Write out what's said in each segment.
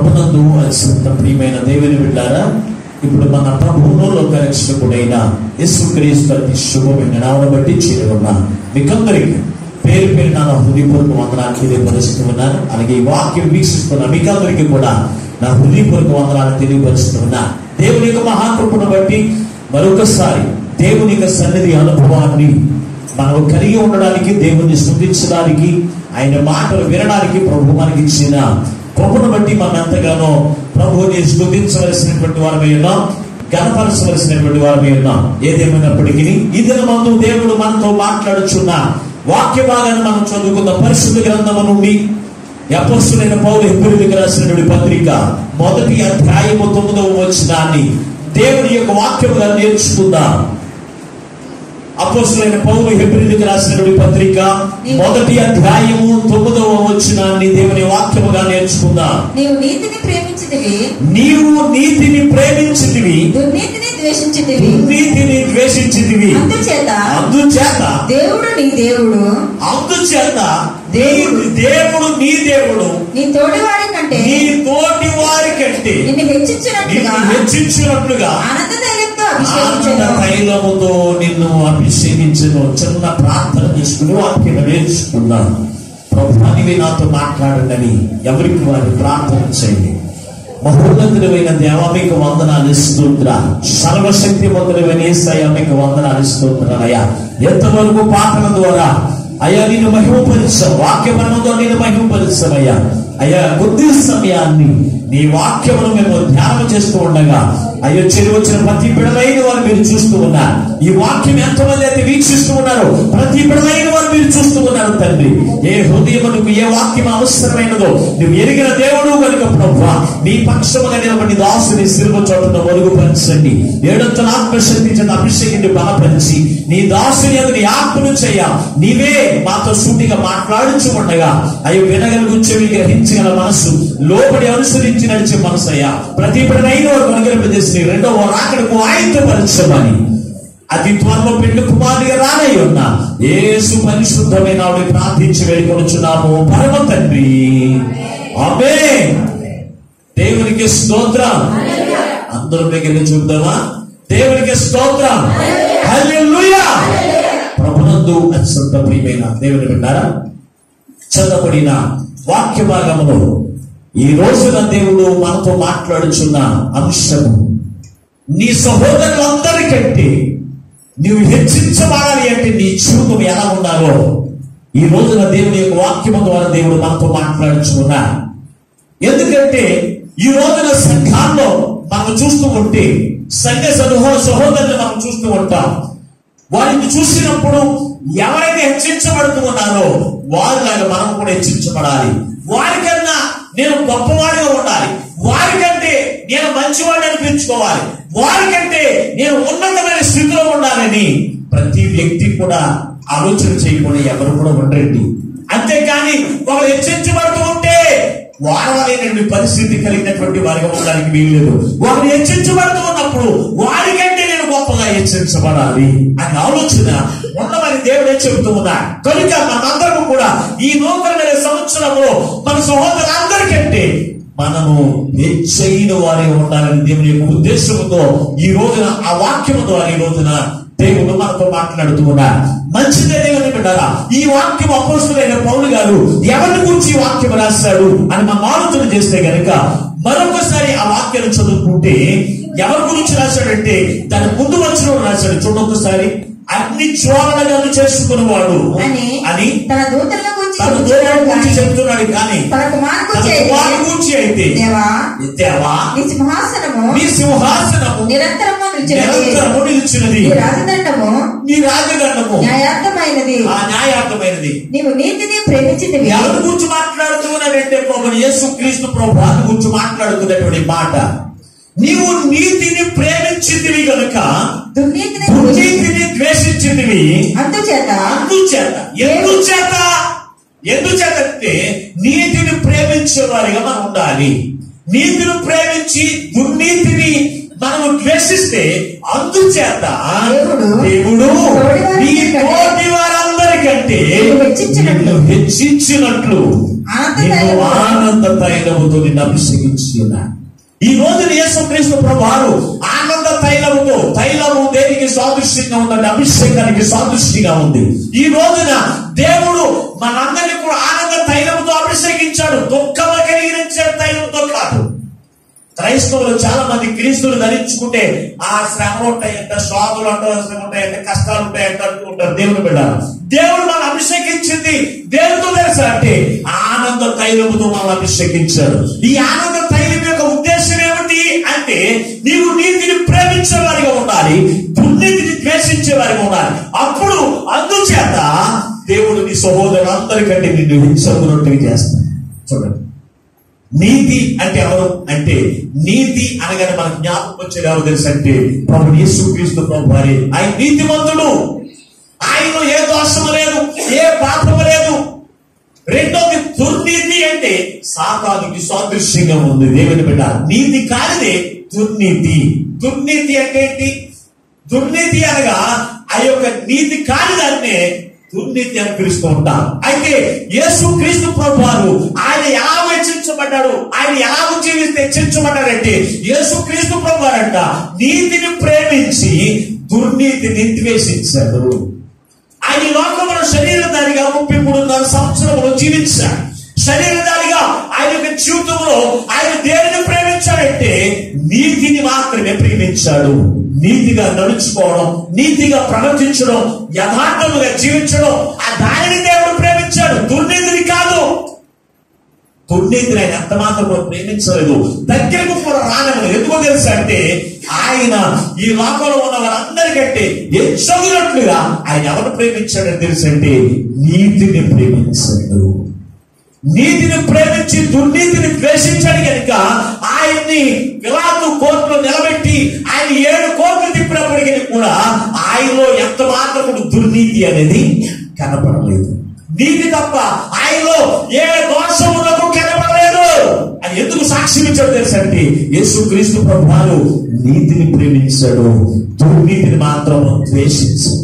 ప్రభునందు అత్యంత ప్రియమైన దేవుని బిడ్డారా ఇప్పుడు మన ప్రభువును లోకరక్షకుడైన యేసుక్రీస్తు అతి శుభమైన నామను బట్టి చేరుకున్నా మీకందరికీ పేరు పేరు నా హృదయపూర్వక వందనాలు తెలియపరుస్తూ ఉన్నాను అలాగే ఈ వాక్యం వీక్షిస్తున్న మీకందరికీ కూడా నా హృదయపూర్వక వందనాలు తెలియపరుస్తూ ఉన్నా దేవుని యొక్క మహాకృపను బట్టి మరొకసారి దేవుని యొక్క సన్నిధి అనుభవాన్ని మనం కలిగి ఉండడానికి దేవుని స్థుతించడానికి ఆయన మాటలు వినడానికి ప్రభు మనకి ఇచ్చిన కృపను బట్టి మనం ఎంతగానో ప్రభువుని స్థుతించవలసినటువంటి వారమై ఉన్నాం గణపరచవలసినటువంటి వారమై ఉన్నాం ఏదేమైనప్పటికీ ఈ దినమందు దేవుడు మనతో మాట్లాడుచున్న వాక్య భాగాన్ని మనం చదువుకున్న పరిశుద్ధ గ్రంథము నుండి అపోస్తులైన పౌరు హెబ్రిలకు రాసినటువంటి పత్రిక మొదటి అధ్యాయము తొమ్మిదవ వచనాన్ని దేవుని యొక్క వాక్యముగా నేర్చుకుందాం అపోస్తులైన పౌరు హెబ్రిలకు రాసినటువంటి పత్రిక మొదటి అధ్యాయము తొమ్మిదవ వచనాన్ని దేవుని వాక్యముగా నేర్చుకుందాం నీవు నీతిని ప్రేమించితివి నీవు నీతిని ప్రేమించితివి దుర్నీతిని ద్వేషించితివి నీతిని ద్వేషించితివి అందుచేత అందుచేత దేవుడు నీ దేవుడు అందుచేత దేవుడు దేవుడు నీ దేవుడు నీ తోటివాడి కంటే నీ తోటి వారి కంటే నిన్ను హెచ్చించినట్లుగా నిన్ను హెచ్చించినట్లుగా ఆనంద తైలంతో ఆనంద అభిషేకించను తైలముతో నిన్ను అభిషేకించను చిన్న ప్రార్థన చేసుకుని వాక్యం నేర్చుకున్నాను ప్రభు నీవే నాతో మాట్లాడండి ఎవరికి వారి ప్రార్థన చేయండి మహోన్నతుడమైన దేవ మీకు వందనాలు ఇస్తుంద్ర సర్వశక్తి మంతుడమైన ఏసయ్య మీకు వందనాలు ఇస్తుంటున్నానయ్యా ఎంతవరకు పాటల ద్వారా అయ్యా నిన్ను మహిమపరిచాం వాక్యమనంతో నేను మహిమపరిచామయ్యా అయ్యా కొద్ది సమయాన్ని నీ వాక్యమును మేము ధ్యానం చేస్తూ ఉండగా అయ్యో చెరి వచ్చిన ప్రతి బిడలైన వారు మీరు చూస్తూ ఉన్నారు ఈ వాక్యం ఎంతమంది అయితే వీక్షిస్తూ ఉన్నారు ప్రతి బిడలైన వారు మీరు చూస్తూ ఉన్నారు తండ్రి ఏ హృదయమునకు ఏ వాక్యం అవసరమైనదో నువ్వు ఎరిగిన దేవుడు కనుక ప్రభు నీ పక్షముగా నిలబడి దాసుని శిల్వ చోటును మరుగుపరచండి ఏడంతల ఆత్మశక్తి చేత అభిషేకిని బలపరిచి నీ దాసుని అది నీ ఆత్మను చేయ నీవే మాతో సూటిగా మాట్లాడుచు ఉండగా అయ్యో వినగలుగు చెవి గ్రహించగల మనసు లోపడి అనుసరించి నడిచే మనసు అయ్యా ప్రతి బిడ్డనైన వారు అనుగ్రహింపజేసి రెండవ రాకడకు ఆయుధపరచమని అతి త్వరలో పెళ్లి కుమారుడిగా రానై ఉన్నా యేసు పరిశుద్ధమైన ఆవిడ ప్రార్థించి వెళ్ళికొనుచున్నాము పరమ తండ్రి ఆమె దేవునికి స్తోత్రం అందరూ దగ్గర చూద్దామా దేవునికి స్తోత్రం హల్లెలూయా ప్రభునందు అత్యంత ప్రియమైన దేవుని విన్నారా చదవబడిన వాక్య భాగములో ఈ రోజున దేవుడు మనతో మాట్లాడుచున్న అంశము నీ సహోదరులందరికంటే నీవు హెచ్చించబడాలి అంటే నీ జీవితం ఎలా ఉండాలో ఈ రోజున దేవుని యొక్క వాక్యము ద్వారా దేవుడు మనతో మాట్లాడుచున్నా ఎందుకంటే ఈ రోజున సంఘాల్లో మనం చూస్తూ ఉంటే సంఘ సహో సహోదరులు మనం చూస్తూ ఉంటాం వారిని చూసినప్పుడు ఎవరైతే హెచ్చించబడుతూ ఉన్నారో వారిలాగా మనం కూడా హెచ్చించబడాలి వారికన్నా నేను గొప్పవాడిగా ఉండాలి వారికంటే నేను మంచివాడిని అనిపించుకోవాలి వారికంటే నేను ఉన్నతమైన స్థితిలో ఉండాలని ప్రతి వ్యక్తి కూడా ఆలోచన చేయకుండా ఎవరు కూడా ఉండరండి అంతేకాని ఒకరు హెచ్చరించబడుతూ ఉంటే వారవలేనటువంటి పరిస్థితి కలిగినటువంటి వారిగా ఉండడానికి వీల్లేదు వారిని హెచ్చరించబడుతూ ఉన్నప్పుడు వారికంటే నేను గొప్పగా హెచ్చరించబడాలి అనే ఆలోచన ఉన్నమని దేవుడే చెబుతూ ఉన్నా కనుక మనందరం కూడా ఈ నూతన సంవత్సరంలో మన సహోదరులందరికంటే మనము హెచ్చైన వారే ఉండాలని దేవుని యొక్క ఉద్దేశంతో ఈ రోజున ఆ వాక్యము ద్వారా ఈ రోజున దేవుడు మనతో మాట్లాడుతూ ఉన్నారు మంచిదే దేవుని బిడ్డారా ఈ వాక్యం అపోస్తులైన పౌలు గారు ఎవరిని గురించి ఈ వాక్యం రాశాడు అని మనం ఆలోచన చేస్తే గనుక మరొకసారి ఆ వాక్యాన్ని చదువుకుంటే ఎవరి గురించి రాశాడంటే దాని ముందు వచ్చిన రాశాడు చూడొకసారి అన్ని జ్వాలనగాను చేసుకున్నవాడు అని అని తన దూతలను గురించి తన చెబుతున్నాడు దూరం గురించి కానీ చెప్తున్నాడు కానీ తన కుమారుడు తన గురించి కుమారుడు అయితే, గురించి అయితే దేవా దేవా నీ సింహాసనము నీ సింహాసనము నిరంతరము నిలిచినది నిరంతరము నిలిచినది నీ రాజదండము నీ రాజదండము న్యాయార్థమైనది ఆ న్యాయార్థమైనది నీవు నీతిని ప్రేమించితివి ఎవరి గురించి మాట్లాడుతున్నాడంటే ప్రభు యేసు క్రీస్తు ప్రభు వారి గురించి మాట్లాడుతున్నటువంటి మాట నీవు నీతిని ప్రేమించిందివి గనుక దుర్నీతిని దుర్నీతిని ద్వేషించిందివి అందుచేత అందుచేత ఎందుచేత ఎందుచేత అంటే నీతిని ప్రేమించే వారిగా మనం ఉండాలి నీతిని ప్రేమించి దుర్నీతిని మనము ద్వేషిస్తే అందుచేత దేవుడు దేవుడు తోడివారి నీ కంటే తోటి వారందరికంటే నిన్ను హెచ్చించినట్లు. నిన్ను హెచ్చించినట్లు ఆనంద నిన్ను తైలముతో. ఆనంద తైలముతో నిన్ను అభిషేకించి ఉన్నాను ఈ రోజు యేసుక్రీస్తు ప్రభువారు ఆనంద తైలముతో తైలము దేనికి సాదృశ్యంగా ఉందంటే అభిషేకానికి సాదృశ్యంగా ఉంది ఈ రోజున దేవుడు మనందరినీ కూడా ఆనంద తైలముతో అభిషేకించాడు దుఃఖము కలిగించే తైలంతో కాదు క్రైస్తవులు చాలా మంది క్రీస్తులు ధరించుకుంటే ఆ శ్రమలు ఉంటాయంట శోధలు అంటారు ఉంటాయంట కష్టాలు ఉంటాయంట అంటూ ఉంటారు దేవుని బిడ్డ దేవుడు మనం అభిషేకించింది దేవుడితో తెలుసా అంటే ఆనంద తైలముతో మనం అభిషేకించాడు ఈ ఆనంద తైలం యొక్క ఉద్దేశం ఏమిటి అంటే నీవు నీతిని ప్రేమించే వారిగా ఉండాలి దుర్నీతిని ద్వేషించే వారిగా ఉండాలి అప్పుడు అందుచేత దేవుడు నీ సహోదరులందరికంటే నిన్ను హింసకున్నట్టుగా చేస్తాడు చూడండి నీతి అంటే ఎవరు అంటే నీతి అనగానే మన జ్ఞాపకం వచ్చేది ఎవరు తెలుసు అంటే ప్రభు యేసు క్రీస్తు ప్రభు వారి ఆయన నీతిమంతుడు ఆయనలో ఏ దోషము లేదు ఏ పాపము లేదు రెండోది దుర్నీతి అంటే సాతానికి సాదృశ్యంగా ఉంది దేవుని బిడ్డ నీతి కానిదే దుర్నీతి దుర్నీతి అంటే ఏంటి దుర్నీతి అనగా ఆ యొక్క నీతి కానిదాన్నే దుర్నీతి అని పిలుస్తూ ఉంటారు అయితే యేసు క్రీస్తు ప్రభు వారు ఆయన ఎలా హెచ్చించబడ్డాడు ఆయన ఎలా జీవిస్తే హెచ్చించబడ్డాడంటే యేసు క్రీస్తు ప్రభు వారంట నీతిని ప్రేమించి దుర్నీతిని ద్వేషించాడు ఆయన ఈ లోకంలో శరీరధారిగా ముప్పై మూడున్నర సంవత్సరములు జీవించాడు శరీరధారిగా ఆయన యొక్క జీవితంలో ఆయన దేనిని ప్రేమించాడంటే నీతిని మాత్రమే ప్రేమించాడు నీతిగా నడుచుకోవడం నీతిగా ప్రవర్తించడం యథార్థముగా జీవించడం ఆ దానిని దేవుడు ప్రేమించాడు దుర్నీతిని కాదు దుర్నీతిని ఆయన ఎంత మాత్రం ప్రేమించలేదు దగ్గరకు కూడా రానలేదు ఎందుకో తెలుసా అంటే ఆయన ఈ లోకంలో ఉన్న వారందరికంటే హెచ్చగినట్లుగా ఆయన ఎవరు ప్రేమించాడని తెలుసంటే నీతిని ప్రేమించాడు నీతిని ప్రేమించి దుర్నీతిని ద్వేషించాడు కనుక ఆయన్ని విలాదు కోర్టులో నిలబెట్టి ఆయన ఏడు కోర్టులు తిప్పినప్పటికీ కూడా ఆయనలో ఎంత మాత్రం దుర్నీతి అనేది కనపడలేదు నీతి తప్ప ఆయనలో ఏ దోషములకు కనపడలేదు అని ఎందుకు సాక్ష్యం ఇచ్చాడు తెలుసండి యేసు క్రీస్తు ప్రభువారు నీతిని ప్రేమించాడు దుర్నీతిని మాత్రం ద్వేషించాడు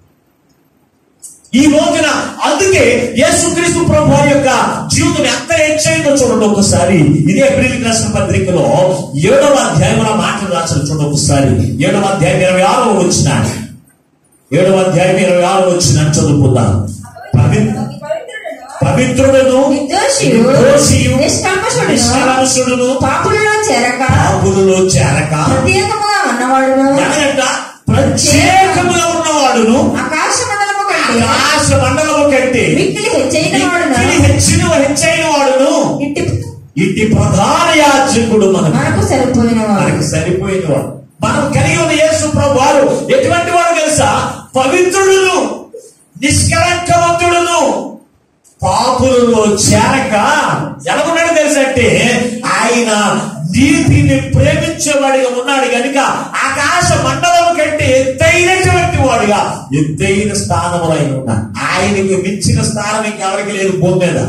ఈ రోజున అందుకే యేసుక్రీస్తు ప్రభు వారి యొక్క జీవితం ఎంత హెచ్చైందో చూడండి ఒకసారి ఇదే ఏప్రిల్ రాసిన పత్రికలో ఏడవ అధ్యాయంలో మాటలు రాసిన చూడండి ఒకసారి ఏడవ అధ్యాయం ఇరవై ఆరో వచ్చిన ఏడవ అధ్యాయం ఇరవై ఆరో వచ్చిన చదువుకుందాం పవి- పవిత్రుడును నిర్దోషియు, నిర్దోషియు, నిష్కల్మషుడును, నిష్కల్మషుడును, పాపులలో చేరక పాపులలో చేరక ప్రత్యేకముగా ఉన్నవాడును ఎలాగంట ప్రత్యేకముగా ఉన్నవాడును ఆకాశ మండలము కంటే ఆకాశ మండలము కంటే మిక్కిలి హెచ్చైన వాడును మిక్కిలి హెచ్చిన హెచ్చైన వాడును ఇట్టి ఇట్టి ప్రధాన యాజకుడు మనకు మనకు సరిపోయిన వాడు మనకి సరిపోయిన వాడు మనం కలిగి ఉన్న యేసు ప్రభు వారు ఎటువంటి వాడు తెలుసా పవిత్రుడును నిష్కలంకవంతుడును పాపులలో చేరక ఎలా ఉన్నాడు తెలుసంటే ఆయన నీతిని ప్రేమించేవాడిగా ఉన్నాడు కనుక ఆకాశ మండలం కంటే ఎత్తైనటువంటి వాడుగా ఎత్తైన స్థానంలో ఆయన ఉన్నాడు ఆయనకి మించిన స్థానం ఇంకెవరికి లేదు భూమి మీద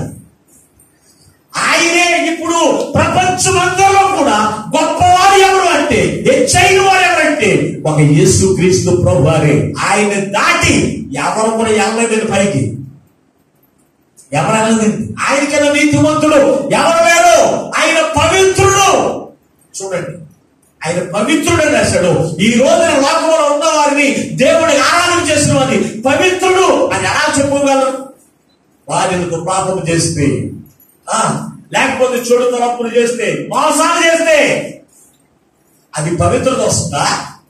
ఆయనే ఇప్పుడు ప్రపంచమంతలో కూడా గొప్పవాడు ఎవరు అంటే హెచ్చైన వాడు ఎవరంటే ఒక యేసు క్రీస్తు ప్రభు వారే ఆయన దాటి ఎవరు కూడా వెళ్ళలేదు పైకి ఎవరు వెళ్ళలేదు ఆయనకన్నా నీతిమంతుడు ఎవరు లేరు ఆయన పవిత్రుడు చూడండి ఆయన పవిత్రుడు అని రాశాడు ఈ రోజున లోకంలో ఉన్న వారిని దేవుడిని ఆరాధన చేసిన వారిని పవిత్రుడు అని ఎలా చెప్పుకోగలరు వారిని పాపం చేస్తే ఆ, లేకపోతే చెడు తలపులు చేస్తే మోసాలు చేస్తే అది పవిత్రత వస్తుందా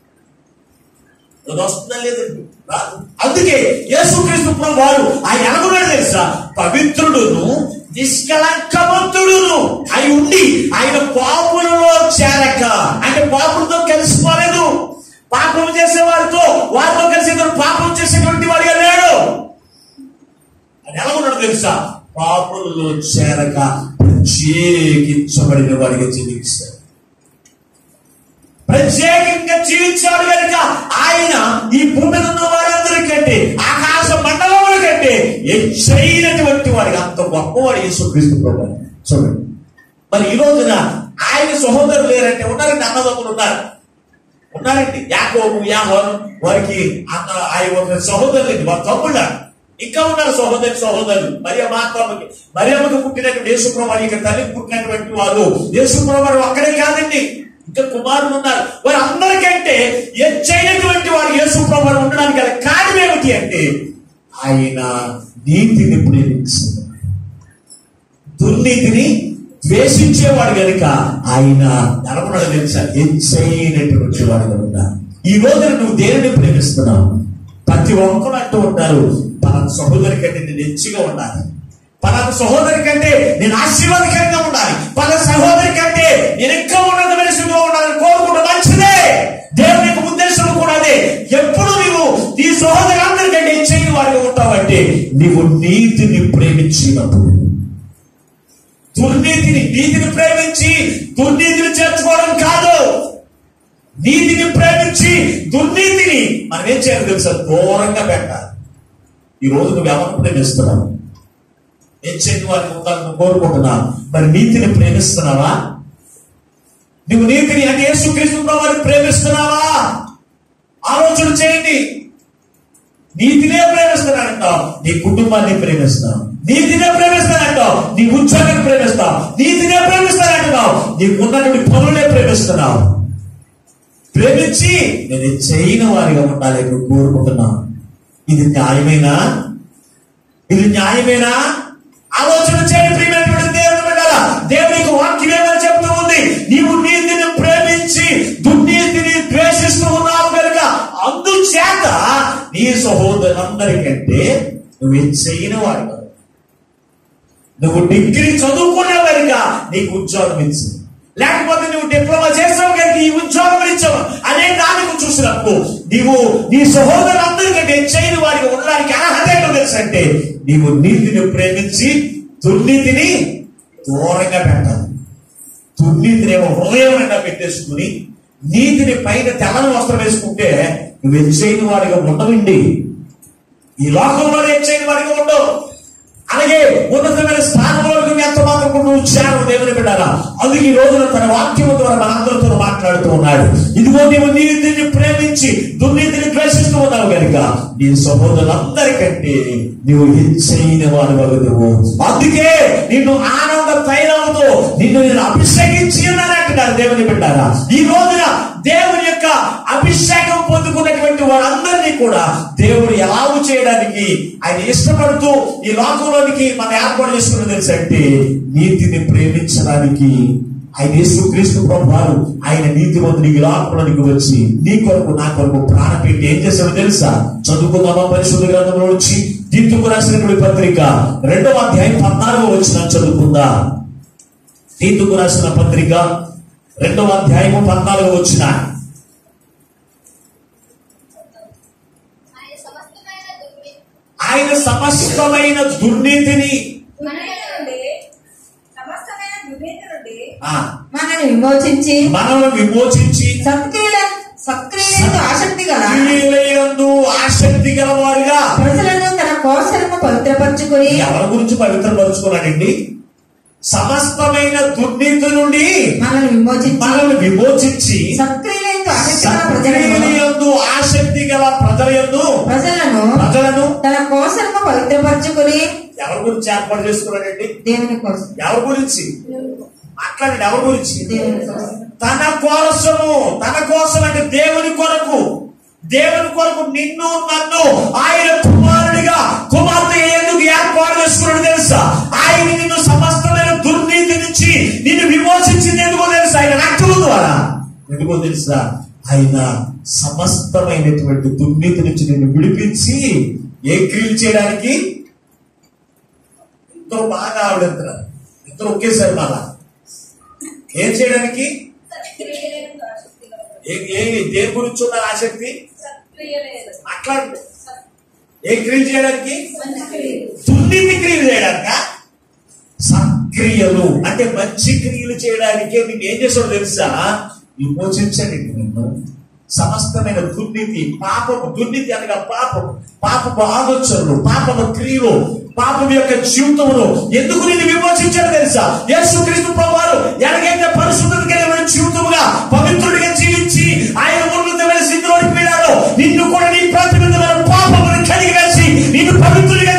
అది వస్తుందా లేదండి రాదు. అందుకే యేసుక్రీస్తు ప్రభు వారు ఆయన అనుకున్నాడు తెలుసా పవిత్రుడును నిష్కలంకవంతుడును అయి ఉండి ఆయన పాపులలో చేరక అంటే పాపులతో కలిసిపోలేదు పాపం చేసే వారితో వారితో కలిసి ఇతడు పాపం చేసేటువంటి వాడిగా లేడు అది ఎలా ఉన్నాడు తెలుసా పాపులలో చేరక ప్రత్యేకించబడిన వాడిగా జీవిస్తాడు ప్రత్యేకంగా జీవించాడు కనుక ఆయన ఈ భూమి మీద ఉన్న వారందరికంటే ఆకాశ మండలముల కంటే హెచ్చైనటువంటి వాడికి అంత గొప్పవాడు యేసుక్రీస్తు ప్రభు చూడండి మరి ఈ రోజున ఆయన సహోదరులు లేరంటే ఉన్నారండి అన్నదమ్ములు ఉన్నారు ఉన్నారండి యాకోబు యాహోను వారికి అన్న ఆయన ఒక సహోదరులు వారి తమ్ముళ్ళ ఇంకా ఉన్నారు సహోదరి సహోదరులు మరి మాత్రమకి మరి అమ్మకు పుట్టినటువంటి యేసుప్రభు వారి యొక్క తల్లికి పుట్టినటువంటి వారు యేసుప్రభు వారు అక్కడే కాదండి ఇంకా కుమారులు ఉన్నారు వారు అందరికంటే ఎచ్చైనటువంటి వారు యేసుప్రభు వారు ఉండడానికి గల కారణం ఏమిటి అంటే ఆయన నీతిని ప్రేమిస్తున్నారు దుర్నీతిని ద్వేషించేవాడు గనుక ఆయన నడపడం తెలుసా ఎచ్చైనటువంటి వాడు కనుక ఈ రోజున నువ్వు దేనిని ప్రేమిస్తున్నావు ప్రతి ఒక్కరు అంటూ ఉంటారు పలాన సహోదరి కంటే నేను హెచ్చుగా ఉండాలి పలాన సహోదరి కంటే నేను ఆశీర్వాదకరంగా ఉండాలి పలాన సహోదరి కంటే నేను ఇంకా ఉన్నతమైన స్థితిలో ఉండాలని కోరుకుంటే మంచిదే దేవుని యొక్క ఉద్దేశం కూడా అదే ఎప్పుడు నీవు నీ సహోదరి అందరికంటే హెచ్చైన వాడిగా ఉంటావంటే నీవు నీతిని ప్రేమించినప్పుడు దుర్నీతిని నీతిని ప్రేమించి దుర్నీతిని చేర్చుకోవడం కాదు నీతిని ప్రేమించి దుర్నీతిని మనం ఏం చేయాలి తెలుసా దూరంగా పెట్టాలి ఈ రోజు నువ్వు ఎవరిని ప్రేమిస్తున్నావు ఏం చేయని వారికి ఉండాలని కోరుకుంటున్నావు మరి నీతిని ప్రేమిస్తున్నావా నువ్వు నీతిని అంటే యేసుక్రీస్తు వారిని ప్రేమిస్తున్నావా ఆలోచన చేయండి నీతినే ప్రేమిస్తానంటావు నీ కుటుంబాన్ని ప్రేమిస్తావు నీతినే ప్రేమిస్తానంటావు నీ ఉద్యోగాన్ని ప్రేమిస్తావు నీతినే ప్రేమిస్తానంటున్నావు నీకు ఉన్నటువంటి పనులే ప్రేమిస్తున్నావు ప్రేమించి నేను చేయని వారిగా ఉండాలి నువ్వు కోరుకుంటున్నావు ఇది న్యాయమేనా ఇది న్యాయమేనా ఆలోచన చేయండి ప్రియమైనటువంటి దేవుని బిడ్డలారా. దేవునికి వాక్యం ఏమని చెప్తూ ఉంది నీవు నీతిని ప్రేమించి దుర్నీతిని ద్వేషిస్తూ ఉన్నావు కనుక అందుచేత నీ సహోదరులందరికంటే నువ్వు ఇది చేయని వాడు నువ్వు డిగ్రీ చదువుకునే కనుక నీకు ఉద్యోగం ఇచ్చు లేకపోతే నువ్వు డిప్లొమా చేసావు కనుక ఈ ఉద్యోగం ఇచ్చావు అనే దానికి చూసినప్పుడు నీవు నీ సహోదరులందరికంటే చేయని వారికి ఉండడానికి అర్హత ఏంటో తెలుసు అంటే నీవు నీతిని ప్రేమించి దుర్నీతిని దూరంగా పెట్టాలి దుర్నీతిని ఏమో హృదయం నిండా పెట్టేసుకుని నీతిని పైన తెల్లని వస్త్రం వేసుకుంటే నువ్వు ఎచ్చైన వాడిగా ఉండవండి ఈ లోకంలో ఎచ్చైన వాడిగా ఉండవు అలాగే ఉన్నతమైన స్థానంలోకి నువ్వు ఎంత మాత్రం నువ్వు చేరవు దేవుని బిడ్డారా అందుకే ఈ రోజున తన వాక్యము ద్వారా మనందరితో మాట్లాడుతూ ఉన్నాడు ఇదిగో నీవు నీతిని ప్రేమించి దుర్నీతిని ద్వేషిస్తూ ఉన్నావు కనుక నీ సహోదరులందరికంటే నీవు హెచ్చైన వాడు వగదువు అందుకే నిన్ను ఆనంద తైలంతో నిన్ను నేను అభిషేకించి ఉన్నానంటున్నారు దేవుని బిడ్డారా ఈ రోజున దేవుని యొక్క అభిషేకం పొందుకున్నటువంటి వారందరినీ కూడా దేవుడు ఎలాగూ చేయడానికి ఆయన ఇష్టపడుతూ ఈ లోకంలోనికి మనం ఏర్పాటు చేసుకున్న తెలుసు అంటే నీతిని ప్రేమించడానికి ఆయన యేసుక్రీస్తు ప్రభువారు ఆయన నీతి మందు ఈ లోకంలోనికి వచ్చి నీ కొరకు నా కొరకు ప్రాణ పెట్టి ఏం చేశాడో తెలుసా చదువుకుందామా పరిశుద్ధ గ్రంథంలో వచ్చి తీర్పుకు రాసినటువంటి పత్రిక రెండవ అధ్యాయం పద్నాలుగో వచ్చిన చదువుకుందా తీర్పుకు రాసిన పత్రిక రెండవ అధ్యాయము పద్నాలుగు వచ్చిన ఆయన సమస్తమైన దుర్ని ఆయన సమస్తమైన దుర్నీతిని మనలో నుండి సమస్తమైన దుర్నీతి నుండి ఆ, మనల్ని విమోచించి మనల్ని విమోచించి సత్క్రియల సత్క్రియలతో ఆసక్తి గల క్రియలందు ఆసక్తి గలవారుగా ప్రజలను తన కోసము పవిత్రపరచుకుని ఎవరి గురించి పవిత్రపరుచుకున్నాడండి సమస్తమైన దుర్నీతి నుండి మనల్ని విమోచించి మనల్ని విమోచించి సత్క్రియలతో ఆసక్తి గల ప్రజలను సత్క్రియలందు ఆసక్తి గల ప్రజల యందు ప్రజలను ప్రజలను తన కోసము పవిత్రపరచుకుని ఎవరి గురించి ఏర్పాటు చేసుకున్నాడండి దేవుని కోసం ఎవరి గురించి మాట్లాడండి ఎవరి గురించి దేవుని కోసం తన కోసము తన కోసం అంటే దేవుని కొరకు దేవుని కొరకు నిన్ను నన్ను ఆయన కుమారుడిగా కుమార్తె ఎందుకు ఏర్పాటు చేసుకున్నాడు తెలుసా ఆయన నిన్ను సమస్తమైన దుర్నీతి నుంచి నిన్ను విమోచించింది ఎందుకో తెలుసా ఆయన రక్తము ద్వారా ఎందుకో తెలుసా ఆయన సమస్తమైనటువంటి దుర్నీతి నుంచి నిన్ను విడిపించి ఏ క్రియలు చేయడానికి ఇద్దరు బాగా ఆవిడెత్తున్నారు ఇద్దరు ఒకేసారి బాగా ఏం చేయడానికి సత్క్రియలను ఆసక్తి కలవారు. ఏ ఏ దేని గురించి ఉన్న ఆసక్తి సత్క్రియలేదు మాట్లాడు ఏ క్రియలు చేయడానికి మంచి క్రియలు దుర్నీతి క్రియలు చేయడానిక సక్రియలు అంటే మంచి క్రియలు చేయడానికి మీకు ఏం చేసాడో తెలుసా విమోచించండి నిన్ను సమస్తమైన దుర్నీతి పాపము దుర్నీతి అనగా పాపం పాపపు ఆలోచనలు పాపము క్రియలు పాపం యొక్క జీవితమును ఎందుకు నిన్ను విమోచించాడు తెలుసా యేసుక్రీస్తు ప్రభువారు ఎలాగైతే పరిశుద్ధత కలిగిన జీవితముగా పవిత్రుడిగా జీవించి ఆయన ఉన్నతమైన స్థితిలోకి వెళ్ళాడో నిన్ను కూడా నీ ప్రతిబింబమైన పాపమును కలిగి వేసి నిన్ను పవిత్రుడిగా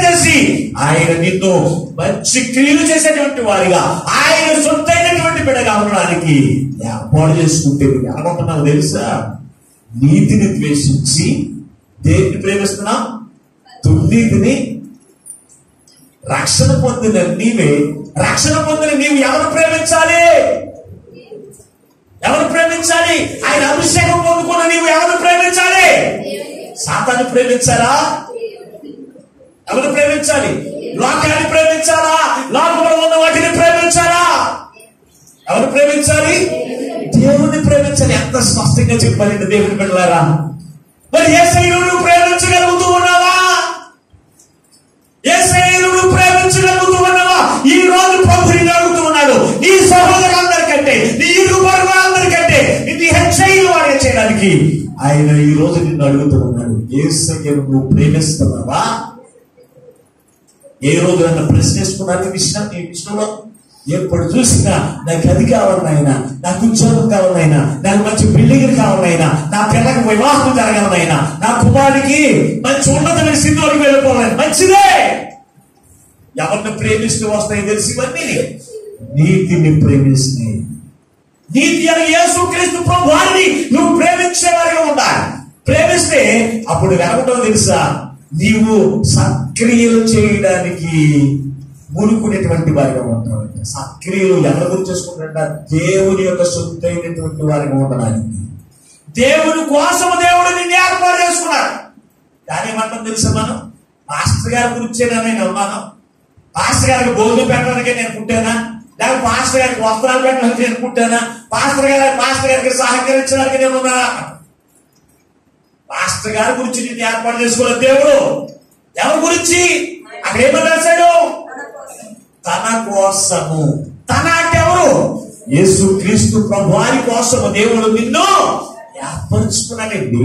నిన్ను మంచి క్రియలు చేసేటువంటి వారిగా ఆయన సొంతైనటువంటి బిడగా ఉండడానికి ఏర్పాటు చేసుకుంటే నువ్వు ఎలాగొంటున్నావు తెలుసా నీతిని ద్వేషించి దేన్ని ప్రేమిస్తున్నావు దుర్నీతిని రక్షణ పొందిన నీవే రక్షణ పొందిన నీవు ఎవరు ప్రేమించాలి ఎవరు ప్రేమించాలి ఆయన అభిషేకం పొందుకున్న నీవు ఎవరు ప్రేమించాలి సాతాన్ని ప్రేమించాలా ఎవరు ప్రేమించాలి లోకాన్ని ప్రేమించాలా లోకంలో ఉన్న వాటిని ప్రేమించాలా ఎవరు ప్రేమించాలి దేవుని ప్రేమించాలి ఎంత స్పష్టంగా చెప్పాలండి దేవుని బిడ్డలారా మరి ఏ శైలుడు ప్రేమించగలుగుతూ ఉన్నావా ఏ శైలుడు ప్రేమించగలుగుతూ ఉన్నావా ఈ రోజు ప్రభు నిన్ను అడుగుతూ ఉన్నాడు నీ సహోదరులందరికంటే నీ ఇరు అందరికంటే ఇది హెచ్చైలు వాడే చేయడానికి ఆయన ఈ రోజు నిన్ను అడుగుతూ ఉన్నాడు ఏ శైలు నువ్వు ప్రేమిస్తున్నావా ఏ రోజు నన్ను ప్రశ్నిస్తున్నాను ఈ విషయం ఈ విషయంలో ఎప్పుడు చూసినా నాకు అది కావాలనైనా నాకు ఉద్యోగం కావాలనైనా నాకు మంచి బిల్డింగ్ కావాలనైనా నా పిల్లకి వివాహం జరగాలనైనా నా కుమారుడికి మంచి ఉన్నతమైన స్థితిలోకి వెళ్ళిపోవాలని మంచిదే ఎవరిని ప్రేమిస్తూ వస్తాయి తెలిసి ఇవన్నీ నీతిని ప్రేమిస్తే నీతి అని యేసుక్రీస్తు ప్రభు వారిని నువ్వు ప్రేమించే వారిగా ఉండాలి ప్రేమిస్తే అప్పుడు వెనకటో తెలుసా నీవు సక్రియలు చేయడానికి మునుకునేటువంటి వారిగా ఉంటావు సక్రియలు ఎవరి గురించి చేసుకుంటారంట దేవుని యొక్క సొంతైనటువంటి వారిగా ఉండడానికి దేవుని కోసం దేవుడు నిన్ను ఏర్పాటు చేసుకున్నాడు కానీ ఏమంటాం తెలుసా మనం పాస్టర్ గారి గురించే నేను ఉన్నాను పాస్టర్ గారికి భోజనం పెట్టడానికే నేను పుట్టానా లేక పాస్టర్ గారికి వస్త్రాలు పెట్టడానికి నేను పుట్టానా పాస్టర్ గారి పాస్టర్ గారికి సహకరించడానికి నేను ఉన్నానా పాస్టర్ గారి గురించి నేను ఏర్పాటు చేసుకోలేదు దేవుడు ఎవరి గురించి అక్కడ ఏమని రాశాడు తన తన కోసం కోసము తన అంటే ఎవరు యేసు క్రీస్తు ప్రభు వారి కోసము దేవుడు నిన్ను ఏర్పరుచుకున్నాడండి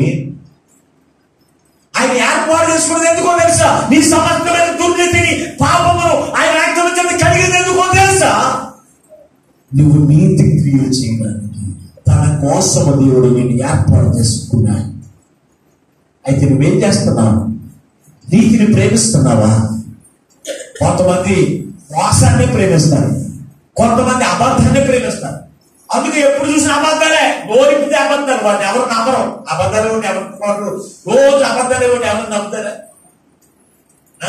ఆయన ఏర్పాటు చేసుకున్నది ఎందుకో తెలుసా నీ సమస్తమైన దుర్నీతిని పాపమును ఆయన రక్తం చేత కలిగింది ఎందుకో తెలుసా నువ్వు నీతి క్రియలు చేయడానికి తన కోసము దేవుడు నేను ఏర్పాటు చేసుకున్నాడు అయితే నువ్వేం చేస్తున్నావు నీతిని ప్రేమిస్తున్నావా కొంతమంది మోసాన్ని ప్రేమిస్తారు కొంతమంది అబద్ధాన్ని ప్రేమిస్తారు అందుకే ఎప్పుడు చూసిన అబద్ధాలే నోరిపితే అబద్ధాలు వాటిని ఎవరు నమ్మరు అబద్ధాలు ఉండి ఎవరు నమ్మరు. రోజు అబద్ధాలు ఉండి ఎవరు నమ్ముతారా ఆ?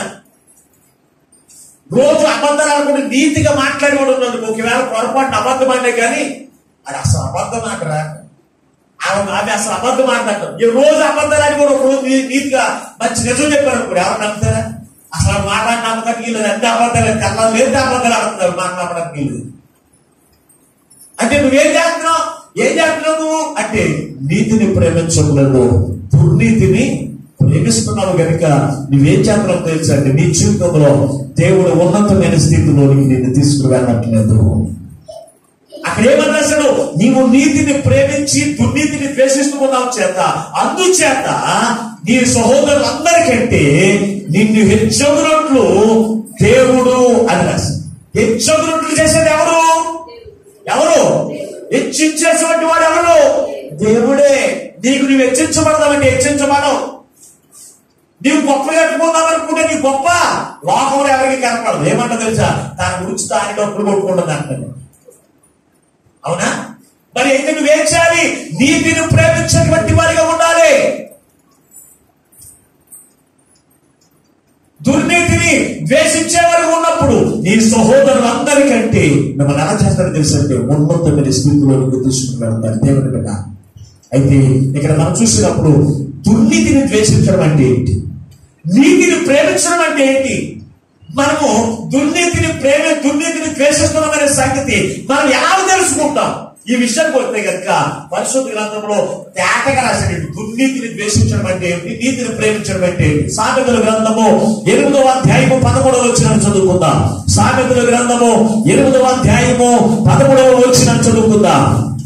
రోజు అబద్ధాలు అనుకుంటే నీతిగా మాట్లాడేవాడు ఉన్నాడు ఒకవేళ పొరపాటు అబద్ధం అంటే కానీ అది అసలు అబద్ధం మాటరా ఆమె ఆమె అసలు అబద్ధం మాట్లాడతాం ఈ రోజు అబద్ధాలు అని కూడా ఒక రోజు నీ- నీతిగా మంచి నిజం చెప్పారు ఇప్పుడు ఎవరు నమ్ముతారా అసలు ఆ మాట నమ్మకానికి వీళ్ళు అన్ని అబద్ధాలు తెల్లారు లేదు అబద్ధాలు ఆడుతున్నారు మాట నమ్మడానికి వీళ్ళు అంటే నువ్వేం చేస్తున్నావు ఏం చేస్తున్నావు నువ్వు అంటే నీతిని ప్రేమించకూడదు దుర్నీతిని ప్రేమిస్తున్నావు గనుక నువ్వేం చేస్తున్నావు తెలుసా అంటే నీ జీవితంలో దేవుడు ఉన్నతమైన స్థితిలోనికి నిన్ను తీసుకుని వెళ్ళట్లేదు అక్కడ ఏమని రాశాడు నీవు నీతిని ప్రేమించి దుర్నీతిని ద్వేషిస్తున్నావు చేత అందుచేత నీ సహోదరులందరికంటే నిన్ను హెచ్చగునట్లు దేవుడు అని రాశాడు హెచ్చగునట్లు చేసేది ఎవరు ఎవరు హెచ్చించేటువంటి వాడు ఎవరు దేవుడే నీకు నువ్వు హెచ్చించబడదామంటే హెచ్చించబడవు నీవు గొప్ప కట్టుకుందాం అనుకుంటే నీ గొప్ప లోకంలో ఎవరికి కనపడదు ఏమంటా తెలుసా దాని గురించి దాని డబ్బులు కొట్టుకుంటుంది అంటుంది అవునా మరి అయితే నువ్వేం చేయాలి నీతిని ప్రేమించేటువంటి వారిగా ఉండాలి దుర్నీతిని ద్వేషించేవారు ఉన్నప్పుడు నీ సహోదరులందరికంటే మిమ్మల్ని ఎలా చేస్తారో తెలుసంటే ఉన్నతమైన స్థితిలోకి తీసుకుని వెళ్తారు దేవుని బిడ్డ అయితే ఇక్కడ మనం చూసినప్పుడు దుర్నీతిని ద్వేషించడం అంటే ఏంటి నీతిని ప్రేమించడం అంటే ఏంటి మనము దుర్నీతిని ప్రేమ దుర్నీతిని ద్వేషిస్తున్నామనే సంగతి మనం ఎలా తెలుసుకుంటాం ఈ విషయానికి వస్తే కనుక పరిశుద్ధ గ్రంథంలో తేటగా రాసిన దుర్నీతిని ద్వేషించడం అంటే ఏంటి నీతిని ప్రేమించడం అంటే ఏంటి సామెతల గ్రంథము ఎనిమిదవ అధ్యాయము పదమూడవ వచ్చిన చదువుకుందాం సామెతల గ్రంథము ఎనిమిదవ అధ్యాయము పదమూడవ వచ్చిన చదువుకుందాం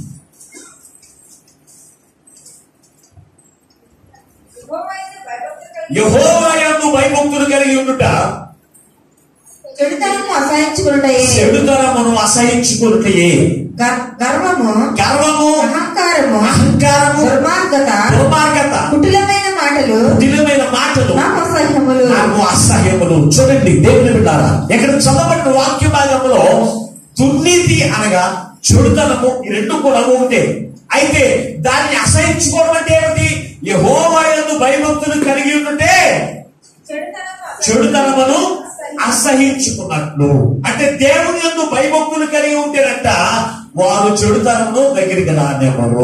యెహోవాయందు భయభక్తులు కలిగి యహోవాయందు భయభక్తులు కలిగి ఉండుట చెడుతనము అసహించుకున్నటయే చెడుతనమును అసహించుకున్నట్లే గర్- గర్వము గర్వము అహంకారము అహంకారము దుర్మార్గత దుర్మార్గత కుటిలమైన మాటలు కుటిలమైన మాటలు నాకు అసహ్యములు నాకు అహంకారము అసహ్యములు చూడండి దేవుని బిడ్డారా ఎక్కడ చదవబడిన వాక్య భాగంలో దుర్నీతి అనగా చెడుతనము ఈ రెండు కూడా ఒకటే అయితే దాన్ని అసహించుకోవడం అంటే ఏమిటి యెహోవాయందు భయభక్తులు కలిగి ఉంటే చెడుతనము చెడుతనమును అసహించుకున్నట్లు అంటే దేవుని యందు భయభక్తులు కలిగి ఉంటేనంట వారు చెడుతనమును దగ్గరికి రానివ్వరు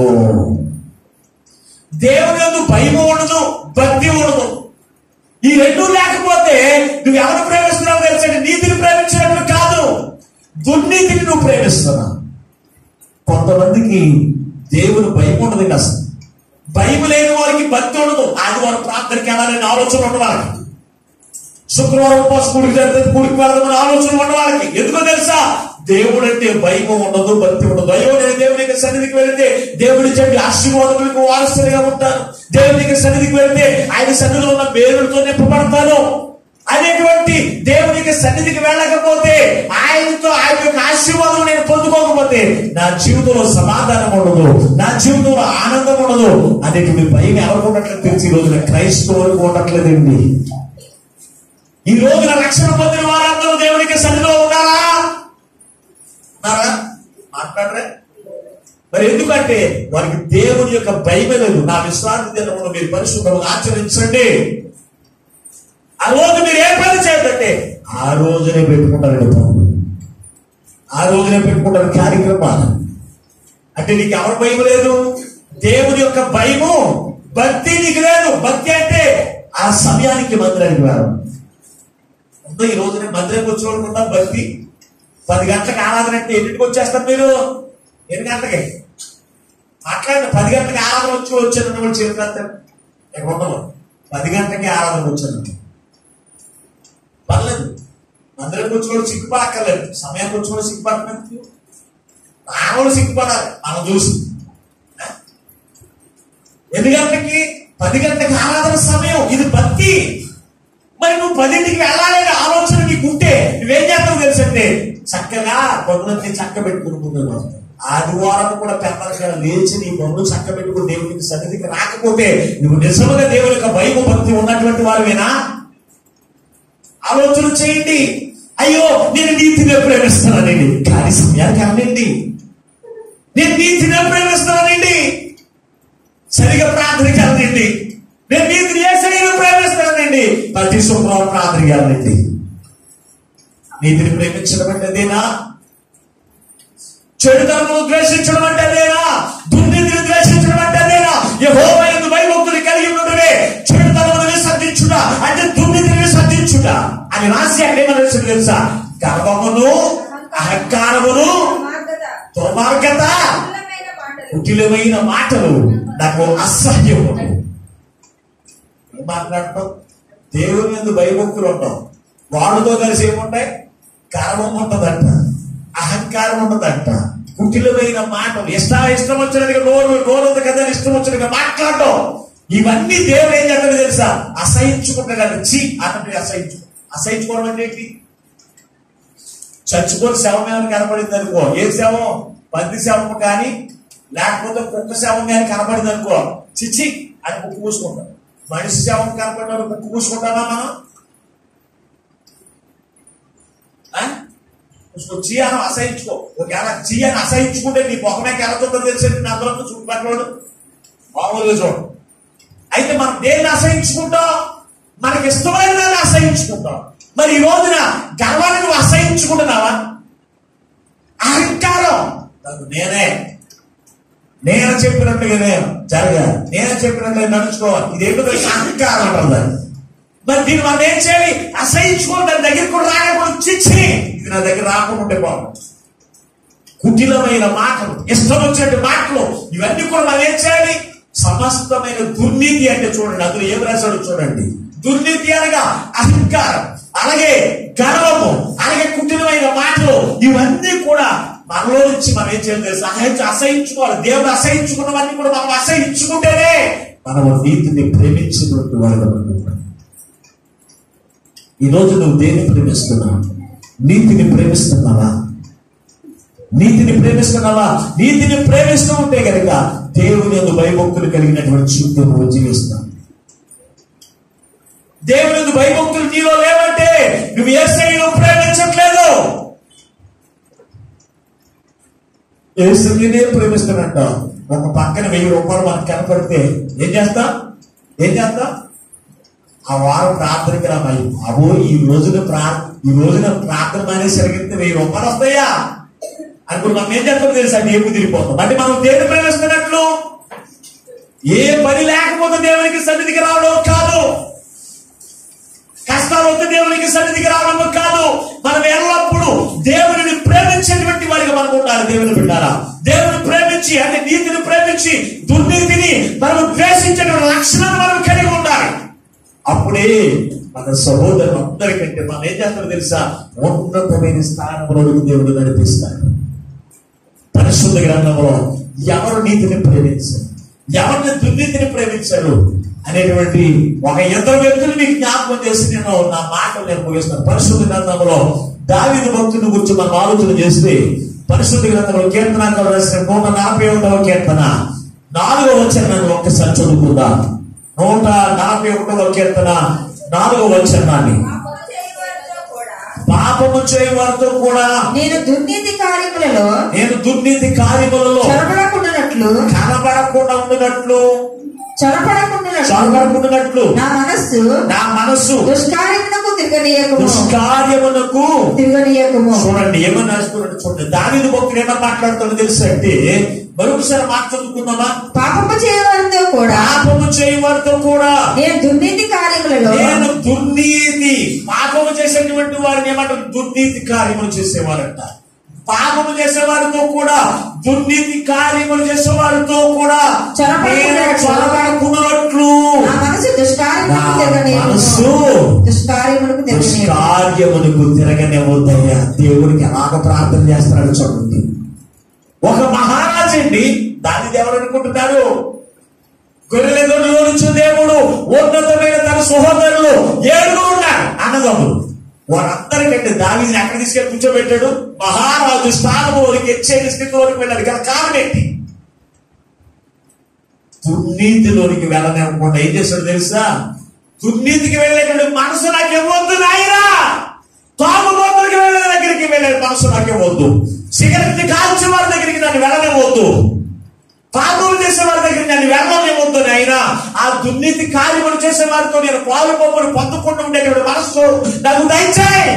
దేవుని యందు భయము ఉండదు భక్తి ఉండదు ఈ రెండు లేకపోతే నువ్వు ఎవరు ప్రేమిస్తున్నావు తెలిసండి నీతిని ప్రేమించినట్లు కాదు దుర్నీతిని నువ్వు ప్రేమిస్తున్నావు కొంతమందికి దేవుని భయం ఉండదు అసలు భయం లేని వారికి భక్తి ఉండదు ఆదివారం ప్రార్థనకి వెళ్ళాలని ఆలోచన ఉన్న వాళ్ళకి శుక్రవారం ఉపవాస కూడికి జరిగితే కూడికి వెళ్దామని ఆలోచన ఉన్న వాళ్ళకి ఎందుకో తెలుసా దేవుడు అంటే భయం ఉండదు భక్తి ఉండదు అయ్యో నేను దేవుని యొక్క సన్నిధికి వెళితే దేవుడి చెప్పి ఆశీర్వాదములకు వారసులుగా ఉంటాను దేవుని యొక్క సన్నిధికి వెళితే ఆయన సన్నిధిలో ఉన్న పేరులతో నింపబడతాను అనేటువంటి దేవుని యొక్క సన్నిధికి వెళ్ళకపోతే ఆయనతో ఆయన యొక్క ఆశీర్వాదం నేను పొందుకోకపోతే నా జీవితంలో సమాధానం ఉండదు నా జీవితంలో ఆనందం ఉండదు అనేటువంటి భయం ఎవరికి ఉండట్లేదు తెలిసి ఈ రోజున క్రైస్తవులకు ఉండట్లేదండి ఈ రోజున రక్షణ పొందిన వారందరూ దేవునికి సన్నిధిలో ఉన్నారా ఉన్నారా మాట్లాడరే మరి ఎందుకంటే వారికి దేవుని యొక్క భయం లేదు నా విశ్రాంతి దినమును మీరు పరిశుభ్రంగా ఆచరించండి ఆ రోజు మీరు ఏ పని చేయదంటే ఆ రోజునే పెట్టుకుంటారండి పనులు ఆ రోజునే పెట్టుకుంటారు కార్యక్రమాలు అంటే నీకు ఎవరు భయం లేదు దేవుని యొక్క భయము భక్తి నీకు లేదు భక్తి అంటే ఆ సమయానికి మందిరానికి రావడం ఉందో ఈ రోజున మందిరానికి వచ్చేవాళ్ళకుండా భక్తి పది గంటలకు ఆరాధన అంటే ఎన్నింటికి వచ్చేస్తారు మీరు ఎన్ని గంటలకి మాట్లాడండి పది గంటలకి ఆరాధన వచ్చి వచ్చారు వాళ్ళు చేరుతారు ఎక్కడ ఉండవు పది గంటలకి ఆరాధన వచ్చాను పర్లేదు మందిరానికి వచ్చేవాడు సిగ్గుపడక్కర్లేదు సమయానికి వచ్చేవాడు సిగ్గుపడలేదు రాముడు సిగ్గుపడాలి మనం చూసి ఆ? ఎన్ని గంటలకి పది గంటలకి ఆరాధన సమయం ఇది భక్తి మరి నువ్వు పదింటికి వెళ్ళాలనే ఆలోచన నీకు ఉంటే నువ్వేం చేస్తావు తెలుసంటే చక్కగా పనులన్నీ చక్క పెట్టుకుని ముందు వస్తావు. ఆదివారం కూడా పెద్దలుగా లేచి నీ పనులు చక్క పెట్టుకుని దేవునికి సన్నిధికి రాకపోతే నువ్వు నిజముగా దేవుని యొక్క భయం భక్తి ఉన్నటువంటి వారువేనా ఆలోచన చేయండి అయ్యో నేను నీతిని ప్రేమిస్తున్నానండి కానీ సమయానికి అనండి నేను నీతిని ప్రేమిస్తున్నానండి సరిగా ప్రార్థనకి వెళ్ళండి నేను నీతిని ఏ సరిగా ప్రేమిస్తున్నానండి ప్రతి శుక్రవారం ప్రార్థనకి వెళ్ళండి నీతిని ప్రేమించడం అంటే అదేనా చెడుతనము ద్వేషించడం అంటే అదేనా దుర్నీతిని ద్వేషించడం అంటే అదేనా యెహోవా యందు భయభక్తులు కలిగి ఉండడమే చెడుతనమును విసర్జించుట అంటే దుర్నీతిని విసర్జించుట అని రాసి అక్కడ ఏమని తెలుసా గర్వమును అహంకారమును మార్గత దుర్మార్గత కులమైన మాటలు కుటిలమైన మాటలు నాకు అసహ్యము ఏం మాట్లాడటం దేవుని మీద భయభక్తులు ఉంటాం వాళ్ళతో కలిసి ఏముంటాయి గర్వం ఉంటదంట అహంకారం ఉంటదంట కుటిలమైన మాటలు ఇష్టం ఇష్టం వచ్చినట్టుగా నోరు నోరు ఉంది కదా అని ఇష్టం వచ్చినట్టుగా మాట్లాడటం ఇవన్నీ దేవుడు ఏం చేస్తాడు తెలుసా అసహించుకుంటాడు చి అతన్ని అసహించు అసహించుకోవడం అంటే ఏంటి చచ్చిపోతే శవం ఏమైనా కనపడింది అనుకో ఏ శవం పంది శవం కానీ లేకపోతే కుక్క శవం కానీ కనపడింది అనుకో చిచ్చి అని కుక్కు పూసుకుంటాం మనిషి శవం కనపడినాడు కుక్కు పూసుకుంటామా మనం ఆ? పూసుకో చీ అని అసహించుకో ఒకవేళ చీ అని అసహించుకుంటే నీ మొహమే కలతుందో తెలిసి అందరూ చుట్టుపక్కల మామూలుగా చూడు అయితే మనం దేన్ని అసహించుకుంటాం మనకి ఇష్టమైన దాన్ని అసహించుకుంటాం మరి ఈ రోజున గర్వాన్ని నువ్వు అసహించుకుంటున్నావా అహంకారం నాకు నేనే నేను చెప్పినట్టుగా నేను జరగా నేను చెప్పినట్టుగా నడుచుకోవాలి ఇదేంటో తెలుసా? అహంకారం అంటారు మరి దీన్ని మనం ఏం చేయాలి అసహించుకోవాలి దాని దగ్గర కూడా రాకపోతే చిచ్చి ఇది నా దగ్గర రాకుండా ఉంటే బాగుంది కుటిలమైన మాటలు ఇష్టం వచ్చినట్టు మాటలు ఇవన్నీ కూడా మనం ఏం చేయాలి సమస్తమైన దుర్నీతి అంటే చూడండి అందులో ఏం రాశాడో చూడండి దుర్నీతి అనగా అహంకారం అలాగే గర్వము అలాగే కుటిలమైన మాటలు ఇవన్నీ కూడా మనలో నుంచి మనం ఏం చేయాలి తెలుసా? అసహించు అసహించుకోవాలి దేవుడు అసహించుకున్నవన్నీ కూడా మనం అసహించుకుంటేనే మనం నీతిని ప్రేమించినట్టు వాళ్ళు ఈ రోజు నువ్వు దేన్ని ప్రేమిస్తున్నావు నీతిని ప్రేమిస్తున్నావా నీతిని ప్రేమిస్తున్నావా నీతిని ప్రేమిస్తూ ఉంటే కనుక దేవుని యొక్క భయభక్తులు కలిగినటువంటి జీవితం నువ్వు జీవిస్తావు దేవుని భయభక్తులు నీలో లేవంటే నువ్వు ఏసైను ప్రేమించట్లేదు ఏసైనే ప్రేమిస్తానంట ఒక పక్కన వెయ్యి రూపాయలు మనకు కనపడితే ఏం చేస్తా ఏం చేస్తా ఆ వారం ప్రార్థనకి రామాయి అబో ఈ రోజున ప్రా ఈ రోజున ప్రార్థన మానేసి జరిగితే వెయ్యి రూపాయలు వస్తాయా అనుకుని మనం ఏం చేస్తాం తెలుసా ఏమి తిరిగిపోతాం అంటే మనం దేని ప్రేమిస్తున్నట్లు ఏ పని లేకపోతే దేవునికి సన్నిధికి రావడం కాదు కష్టాలు వస్తే దేవునికి సన్నిధికి రావడం కాదు మనం ఎల్లప్పుడూ దేవుని ప్రేమించేటువంటి వారిగా మనం ఉండాలి దేవుని బిడ్డారా దేవుని ప్రేమించి అంటే నీతిని ప్రేమించి దుర్నీతిని మనం ద్వేషించేటువంటి లక్షణాలు మనం కలిగి ఉండాలి అప్పుడే మన సహోదరులు అందరికంటే మనం ఏం చేస్తారో తెలుసా ఉన్నతమైన స్థానంలో దేవుడు నడిపిస్తాడు పరిశుద్ధ గ్రంథంలో ఎవరు నీతిని ప్రేమించారు ఎవరిని దుర్నీతిని ప్రేమించారు అనేటువంటి ఒక ఇద్దరు వ్యక్తులు మీకు జ్ఞాపకం చేసి నేను నా మాటలు నేను ముగిస్తాను పరిశుద్ధ గ్రంథంలో దావిది భక్తుని గురించి మనం ఆలోచన చేస్తే పరిశుద్ధ గ్రంథంలో కీర్తనాకాలు రాసిన నూట నలభై ఒకటవ కీర్తన నాలుగో వచనాన్ని ఒక్కసారి చదువుకుందాం నూట నలభై ఒకటవ కీర్తన నాలుగో వచనాన్ని ఆ పని చేయవారితో కూడా పాపము చేయవారితో కూడా నేను దుర్నీతి కార్యములలో నేను దుర్నీతి కార్యములలో చొరబడకుండానట్లు కనబడకుండా ఉండినట్లు చొరబడకుండానట్లు చదవకుండానట్లు నా మనస్సు నా మనస్సు దుష్కార్యమునకు తిరగనీయకము దుష్కార్యమునకు తిరగనీయకము చూడండి ఏమని రాసుకున్నాడు చూడండి దానిది భక్తుడు ఏమని మాట్లాడుతాడో తెలుసు అంటే మరొకసారి మాట చదువుకుందామా పాపము చేయవారితో కూడా పాపము చేయవారితో కూడా నేను దుర్నీతి కార్యములలో నేను దుర్నీతి పాపము చేసేటువంటి వారిని ఏమంటారు దుర్నీతి కార్యములు చేసేవారంట పాపము చేసేవారితో కూడా దుర్నీతి కార్యములు చేసేవారితో కూడా నేను చొరబడకున్నట్లు నా మనసు నా దుష్కార్యములకు మనస్సు తిరగనీయకము దుష్కార్యములకు తిరగనీయకము దుష్కార్యములకు తిరగనివ్వద్దయ్యా దేవుడికి ఎలాగ ప్రార్థన చేస్తున్నాడు చూడండి ఒక మహారాజు అండి దాన్ని దేవుడు అనుకుంటున్నారు గొర్రెల దొడ్డిలో నుంచి దేవుడు ఉన్నతమైన తన సహోదరులు ఏడుగురు ఉన్నారు అన్నదమ్ములు వారందరికంటే దావిని ఎక్కడ తీసుకెళ్ళి కూర్చోబెట్టాడు మహారాజు స్థానంలోనికి ఎచ్చేది స్థితిలోనికి వెళ్ళాడు కదా కారణం ఏంటి దుర్నీతిలోనికి వెళ్ళనివ్వకుండా ఏం చేశాడు తెలుసా దుర్నీతికి వెళ్ళేటువంటి మనసు నాకు ఇవ్వద్దు నాయనా తాగుబోతులకి వెళ్ళే దగ్గరికి వెళ్ళే మనసు నాకు ఇవ్వద్దు సిగరెట్ కాల్చే వారి దగ్గరికి నన్ను వెళ్ళనివ్వద్దు పాపం చేసే వారి దగ్గరికి నన్ను వెళ్ళనివ్వద్దు నాయనా ఆ దుర్నీతి కార్యములు చేసే వారితో నేను పాలు పొమ్మని పొందుకుంటూ ఉండేటువంటి మనసు నాకు దయచేయి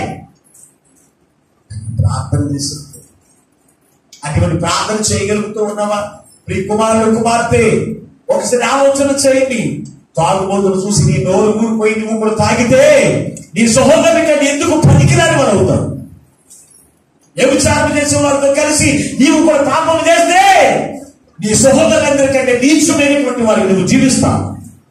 ప్రార్థన చేసింది అటువంటి ప్రార్థన చేయగలుగుతూ ఉన్నావా ప్రియ కుమారుడు కుమార్తె ఒకసారి ఆలోచన చేయండి తాగుబోతులు చూసి నీ నోరు ఊరిపోయి నువ్వు కూడా తాగితే నీ సహోదరుని కంటే ఎందుకు పనికిరాని వారు అవుతావు వ్యభిచారం చేసే వారితో కలిసి నీవు కూడా పాపం చేస్తే నీ సహోదరులందరికంటే నీచమైనటువంటి వారికి నువ్వు జీవిస్తావు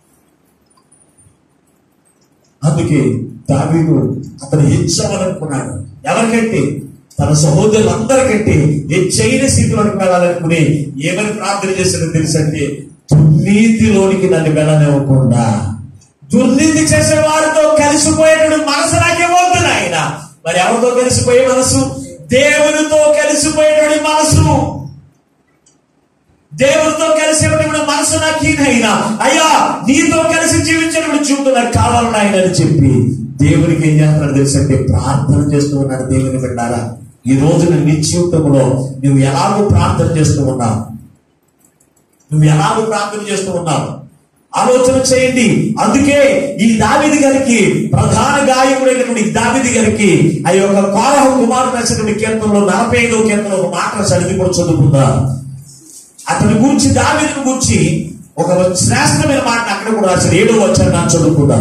అందుకే దావీదు అతను హెచ్చవాలనుకున్నాడు ఎవరికంటే తన సహోదరులందరికంటే హెచ్చైన స్థితిలోనికి వెళ్ళాలనుకుని ఏమని ప్రార్థన చేశాడో తెలుసంటే దుర్నీతిలోనికి నన్ను వెళ్ళనివ్వకుండా దుర్నీతి చేసే వారితో కలిసిపోయేటువంటి మనసు నాకేమవుతుంది ఆయన మరి ఎవరితో కలిసిపోయే మనసు దేవునితో కలిసిపోయేటువంటి మనసు దేవునితో కలిసినటువంటి మనసు నాకు ఈయనైనా అయ్యా నీతో కలిసి జీవించినటువంటి జీవితం నాకు కావాలని ఆయన అని చెప్పి దేవునికి ఏం చేస్తున్నాడు తెలుసంటే ప్రార్థన చేస్తూ ఉన్నాడు దేవుని పెట్టారా ఈ రోజు నీ జీవితంలో నువ్వు ఎలాగో ప్రార్థన చేస్తూ ఉన్నావు నువ్వు ఎలాగో ప్రార్థన చేస్తూ ఉన్నావు ఆలోచన చేయండి అందుకే ఈ దావిది గారికి ప్రధాన గాయకుడైనటువంటి ఈ దావిది గారికి ఆ యొక్క కోరహ కుమారుడు రాసినటువంటి కీర్తనలో నలభై ఐదో కీర్తన ఒక మాట చదివి కూడా చదువుకుందాం అతని గురించి దావిని గురించి ఒక శ్రేష్టమైన మాట అక్కడ కూడా రాశాడు ఏడో వచ్చారు నాకు చదువుకుందాం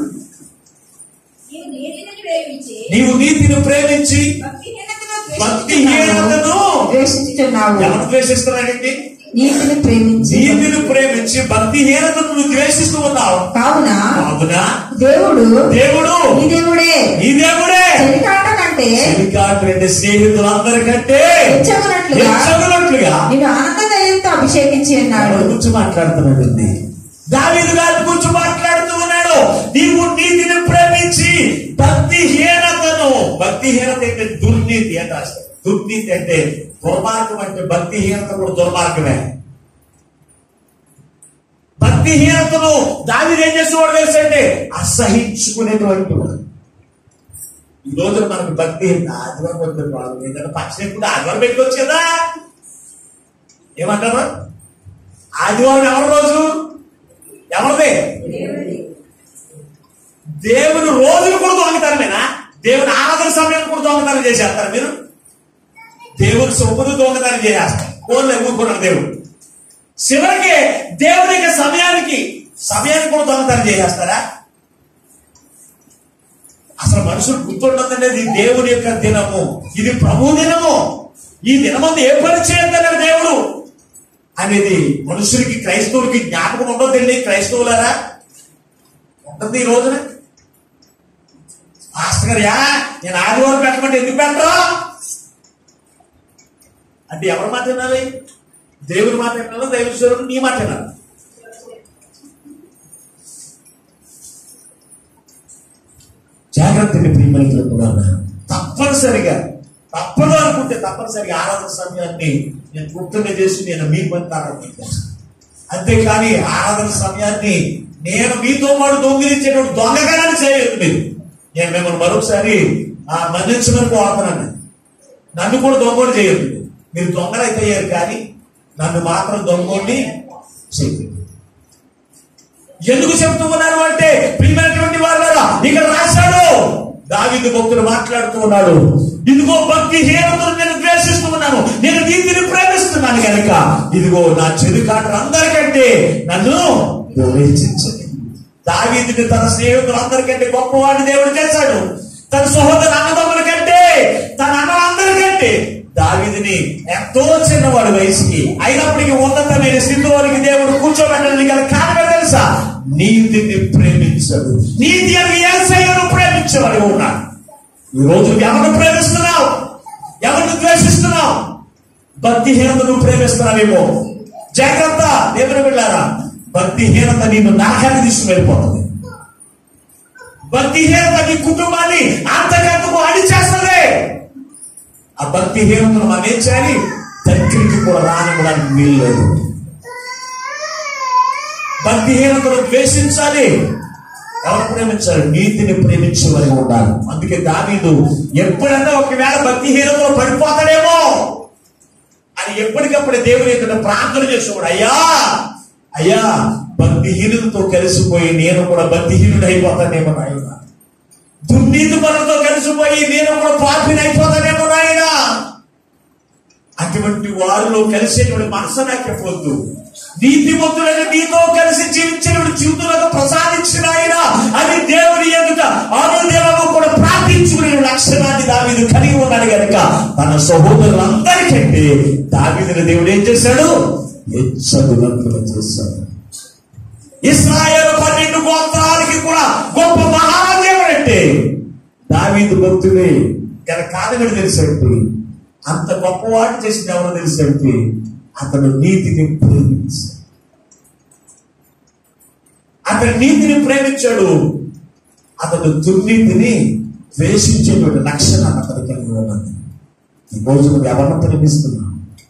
నీవు నీతిని ప్రేమించి నీవు నీతిని ప్రేమించి భక్తిహీనతను భక్తిహీనతను ద్వేషించున్నావు ఎవరు ద్వేషిస్తున్నాడండి నీతిని ప్రేమించి నీతిని ప్రేమించి భక్తిహీనతను నువ్వు ద్వేషిస్తూ ఉన్నావు కావున అవునా దేవుడు దేవుడు ఈ దేవుడే ఈ దేవుడే చెలికాట కంటే చెలికాటువంటి స్నేహితులందరికంటే హెచ్చగునట్లుగా హెచ్చగునట్లుగా నేను ఆనందదయంతో అభిషేకించి ఉన్నాడు ఎవరి గురించి మాట్లాడుతున్నాడండి దావీదు గారి గురించి మాట్లాడుతూ ఉన్నాడు నీవు నీతిని ప్రేమించి భక్తిహీనతను భక్తిహీనత అంటే దుర్నీతి అంటే అసలు. దుర్నీతి అంటే దుర్మార్గం అంటే భక్తిహీనత కూడా దుర్మార్గమే భక్తి భక్తిహీనతను దాని ఏం చేసేవాడు తెలుసు అంటే అసహించుకునేటువంటి వాడు ఈ రోజు మనకు భక్తి ఆదివారం వద్ద బాగు ఏంటంటే పక్షం కూడా ఆదివారం పెట్టుకోవచ్చు కదా ఏమంటారు ఆదివారం ఎవరి రోజు ఎవరిదే దేవుని రోజులు కూడా దొంగతనమేనా దేవుని ఆరాధన సమయాన్ని కూడా దొంగతనం చేసేస్తారు మీరు దేవుని సొమ్మును దొంగతనం చేసేస్తారు ఫోన్లో ఊరుకున్నాడు దేవుడు చివరికి దేవుని యొక్క సమయానికి సమయానికి కూడా దొంగతనం చేసేస్తారా అసలు మనుషులు గుర్తుండదండి ఇది దేవుని యొక్క దినము ఇది ప్రభు దినము ఈ దినమందు ఏ పని చేయొద్దన్నాడు దేవుడు అనేది మనుషులకి క్రైస్తవులకి జ్ఞాపకం ఉండొద్దండి క్రైస్తవులారా ఉంటుంది ఈ రోజున మాస్టర్ గారు యా నేను ఆదివారం పెట్టమంటే ఎందుకు పెట్టరా అంటే ఎవరి మాట వినాలి దేవుని మాట వినాలి దైవశ్వరుడు నీ మాట వినాలి జాగ్రత్తగా ప్రియమైన కూడా తప్పనిసరిగా తప్పదు అనుకుంటే తప్పనిసరిగా ఆరాధన సమయాన్ని నేను గుర్తుగా చేసి నేను మీ పని ప్రారంభించాను అంతేకాని ఆరాధన సమయాన్ని నేను మీతో పాటు దొంగిలించేటువంటి దొంగగానే చేయలేదు మీరు నేను మిమ్మల్ని మరొకసారి ఆ మన్నించమని కోరుతున్నాను నన్ను కూడా దొంగోడు చేయొద్దు మీరు దొంగలైతే అయ్యారు కానీ నన్ను మాత్రం దొంగోడిని చేయలేదు ఎందుకు చెప్తూ ఉన్నారు అంటే ప్రియమైనటువంటి వారు ఇక్కడ రాశాడు దావిదు భక్తుడు మాట్లాడుతూ ఉన్నాడు ఇదిగో భక్తి హీనతను నేను ద్వేషిస్తూ ఉన్నాను నేను నీతిని ప్రేమిస్తున్నాను కనుక ఇదిగో నా చెరుకాటలు అందరికంటే నన్ను ద్వేషించండి దావీదుని తన స్నేహితులందరికంటే గొప్పవాడిని దేవుడు చేశాడు తన సహోదరు అన్నదమ్ముల కంటే తన అన్నలందరికంటే దావీదుని ఎంతో చిన్నవాడు వయసుకి అయినప్పటికీ ఉన్నతమైన స్థితిలోనికి దేవుడు కూర్చోబెట్టడానికి గల కారణం తెలుసా నీతిని ప్రేమించడు నీతి అని ఏసయ్యను ప్రేమించేవాడు ఉన్నాడు ఈ రోజు ఎవరిని ప్రేమిస్తున్నావు ఎవరిని ద్వేషిస్తున్నావు భక్తిహీనతను ప్రేమిస్తున్నావేమో జాగ్రత్త దేవుని వెళ్ళారా భక్తిహీనత నిన్ను నరకాన్ని తీసుకుని వెళ్ళిపోతుంది భక్తిహీనత నీ కుటుంబాన్ని అంతకంతకు అడిచేస్తుంది ఆ భక్తిహీనతను మనం ఏం చేయాలి దగ్గరికి కూడా రానివ్వడానికి వీలు లేదు భక్తిహీనతను ద్వేషించాలి ఎవరు ప్రేమించాలి నీతిని ప్రేమించమని ఉండాలి అందుకే దావీదు ఎప్పుడన్నా ఒకవేళ భక్తిహీనతలో పడిపోతాడేమో అని ఎప్పటికప్పుడు దేవుని యొక్క ప్రార్థన చేసేవాడు అయ్యా అయ్యా భక్తిహీనులతో కలిసిపోయి నేను కూడా భక్తిహీనుడు అయిపోతానేమో నాయన దుర్నీతి పనులతో కలిసిపోయి నేను కూడా పాపిని అయిపోతానేమో నాయన అటువంటి వారిలో కలిసేటువంటి మనసు నాకు పొద్దు నీతిమంతుడైన నీతో కలిసి జీవించినప్పుడు జీవితంలో ప్రసాదించిన ఆయన అని దేవుని ఎదుట అనుదేవము కూడా ప్రార్థించుకునే లక్షణాన్ని దావీదు కలిగి ఉన్నాడు కనుక తన సహోదరులందరికంటే దావీదుని దేవుడు ఏం చేశాడు హెచ్చగులంతులు చేశాడు ఇస్రాయేల్ పన్నెండు గోత్రాలకి కూడా గొప్ప మహాదేవుడు అంటే దావీదు భక్తుడే గల కాదగడు తెలిసాడు అంత గొప్పవాడు చేసింది ఎవరో తెలిసాడు అతడు నీతిని ప్రేమించాడు అతడు నీతిని ప్రేమించాడు అతడు దుర్నీతిని ద్వేషించేటువంటి లక్షణాన్ని అతనికి కలిగి ఉన్నది ఈ రోజు నువ్వు ఎవరిని ప్రేమిస్తున్నావు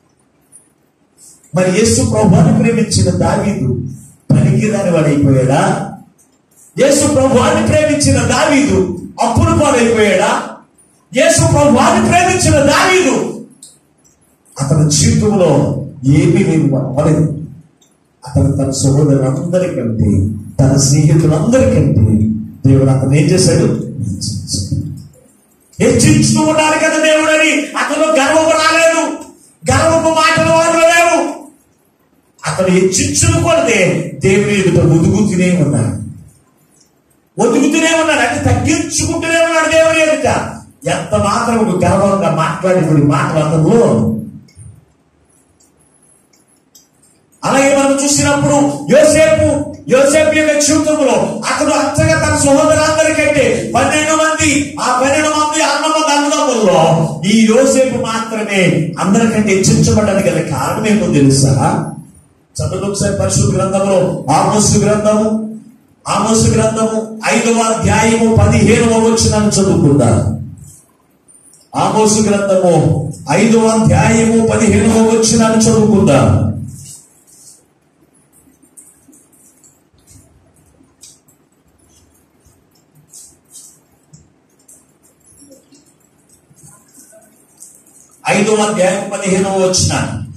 మరి యేసు ప్రభువాన్ని ప్రేమించిన దావీదు పనికిరాని వాడైపోయాడా యేసు ప్రభువాన్ని ప్రేమించిన దావీదు అప్పులు పాడైపోయాడా యేసు ప్రభువాన్ని ప్రేమించిన దావీదు అతని జీవితంలో ఏమీ లేదు అవ్వలేదు అతను తన సహోదరులందరికంటే తన స్నేహితులందరికంటే దేవుడు అతను ఏం చేశాడు హెచ్చించుతూ ఉండాలి కదా దేవుడని అతను గర్వము రాలేదు గర్వపు మాటలు వారిలో లేవు అతను హెచ్చించును కొలదే దేవుని ఎదుట ఒదుగుతూనే ఉన్నాడు ఒదుగుతూనే ఉన్నాడు అంటే తగ్గించుకుంటూనే ఉన్నాడు దేవుని ఎదుట ఎంత మాత్రం ఒక గర్వంగా మాట్లాడేటువంటి మాటలు అతను అలాగే మనం చూసినప్పుడు యోసేపు యోసేపు యొక్క జీవితంలో అతడు అంతగా తన సహోదరులందరికంటే పన్నెండు మంది ఆ పన్నెండు మంది అన్నమ్మ అన్నదమ్ముల్లో ఈ యోసేపు మాత్రమే అందరికంటే హెచ్చించబడ్డానికి గల కారణం ఏంటో తెలుసా చదువు ఒకసారి పరిశుద్ధ గ్రంథంలో ఆమోసు గ్రంథము ఆమోసు గ్రంథము ఐదవ అధ్యాయము పదిహేనవ వచ్చిన చదువుకుందాం ఆమోసు గ్రంథము ఐదవ అధ్యాయము పదిహేనవ వచ్చిన చదువుకుందాం ఐదో అధ్యాయం పదిహేనవ వచ్చిన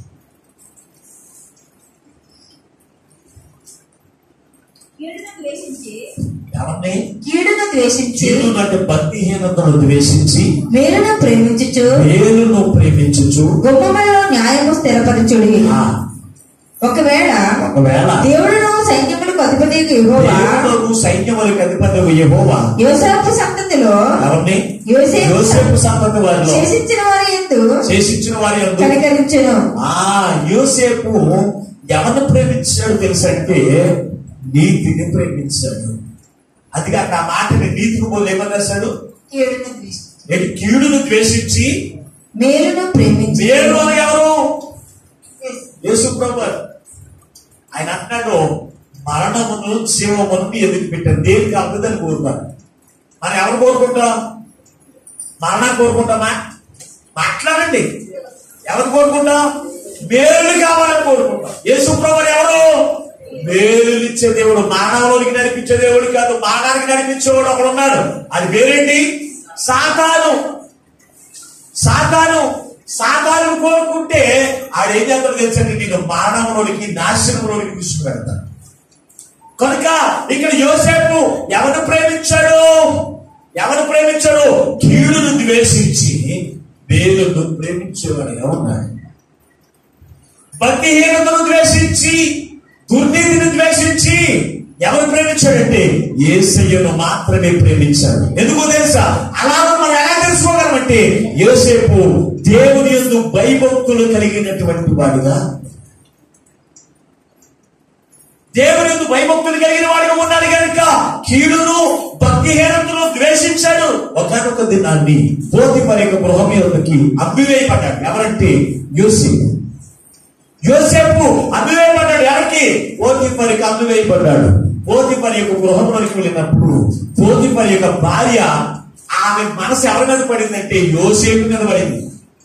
కీడును ద్వేషించి ఎవరిని కీడును ద్వేషించి కీడు అంటే భక్తిహీనతను ద్వేషించి మేలును ప్రేమించుచు మేలును ప్రేమించుచు గొప్పలలో న్యాయము స్థిరపరచుడి ఆ, ఒకవేళ ఒకవేళ దేవుడును సైన్యములకు అధిపతి యెహోవా దేవుడు సైన్యములకు అధిపతి యెహోవా యోసేపు సంతతిలో ఎవరిని యోసేపు యోసేపు సంతతి వారిలో శేషించిన వారి ఎందు శేషించిన వారి యందు కనికరించును ఆ యోసేపు ఎవరిని ప్రేమించాడు తెలుసంటే నీతిని ప్రేమించాడు అది కాక ఆ మాటని నీతిని పోలు ఏమని రాశాడు కీడును ద్వేషించి ఏంటి కీడును ద్వేషించి మేలును ప్రేమించి వేరు అని ఎవరు యేసు ప్రభు ఆయన అంటున్నాడు మరణమును జీవమును ఎదురు పెట్టారు దేనికి అద్భుతాన్ని కోరుతారు మనం ఎవరు కోరుకుంటాం మరణాన్ని కోరుకుంటామా మాట్లాడండి ఎవరు కోరుకుంటాం మేలు కావాలని కోరుకుంటాం యేసు ప్రభు ఎవరు మేలు ఇచ్చే దేవుడు మానవులకి నడిపించే దేవుడు కాదు మానవానికి నడిపించేవాడు ఒకడు ఉన్నాడు అది పేరేంటి సాతాను సాతాను సాతాను కోరుకుంటే ఆడేం చేస్తాడు తెలుసండి నేను మానవులోనికి నాశనంలోనికి తీసుకువెళ్తాను కనుక ఇక్కడ యోసేపు ఎవరు ప్రేమించాడు ఎవరు ప్రేమించాడు కీడును ద్వేషించి వేలును ప్రేమించేవాడు ఉన్నాడు భక్తిహీనతను ద్వేషించి దుర్నీతిని ద్వేషించి ఎవరు ప్రేమించాడంటే ఏసయ్యను మాత్రమే ప్రేమించాడు ఎందుకో తెలుసా అలా మనం ఎలా తెలుసుకోగలమంటే యోసేపు దేవుని యందు భయభక్తులు కలిగినటువంటి వాడుగా దేవుని యందు భయభక్తులు కలిగిన వాడిగా ఉన్నాడు కనుక కీడును భక్తిహీనతను ద్వేషించాడు ఒకనొక దినాన్ని పోతి మరి యొక్క గృహం యొక్కకి అమ్మివేయబడ్డాడు ఎవరంటే యోసేపు యోసేపు అమ్మివేయబడ్డాడు ఎవరికి పోతిపరికి అమ్మివేయబడ్డాడు పోతిపరి యొక్క గృహంలోకి వెళ్ళినప్పుడు పోతిపరి యొక్క భార్య ఆమె మనసు ఎవరి మీద పడిందంటే యోసేపు మీద పడింది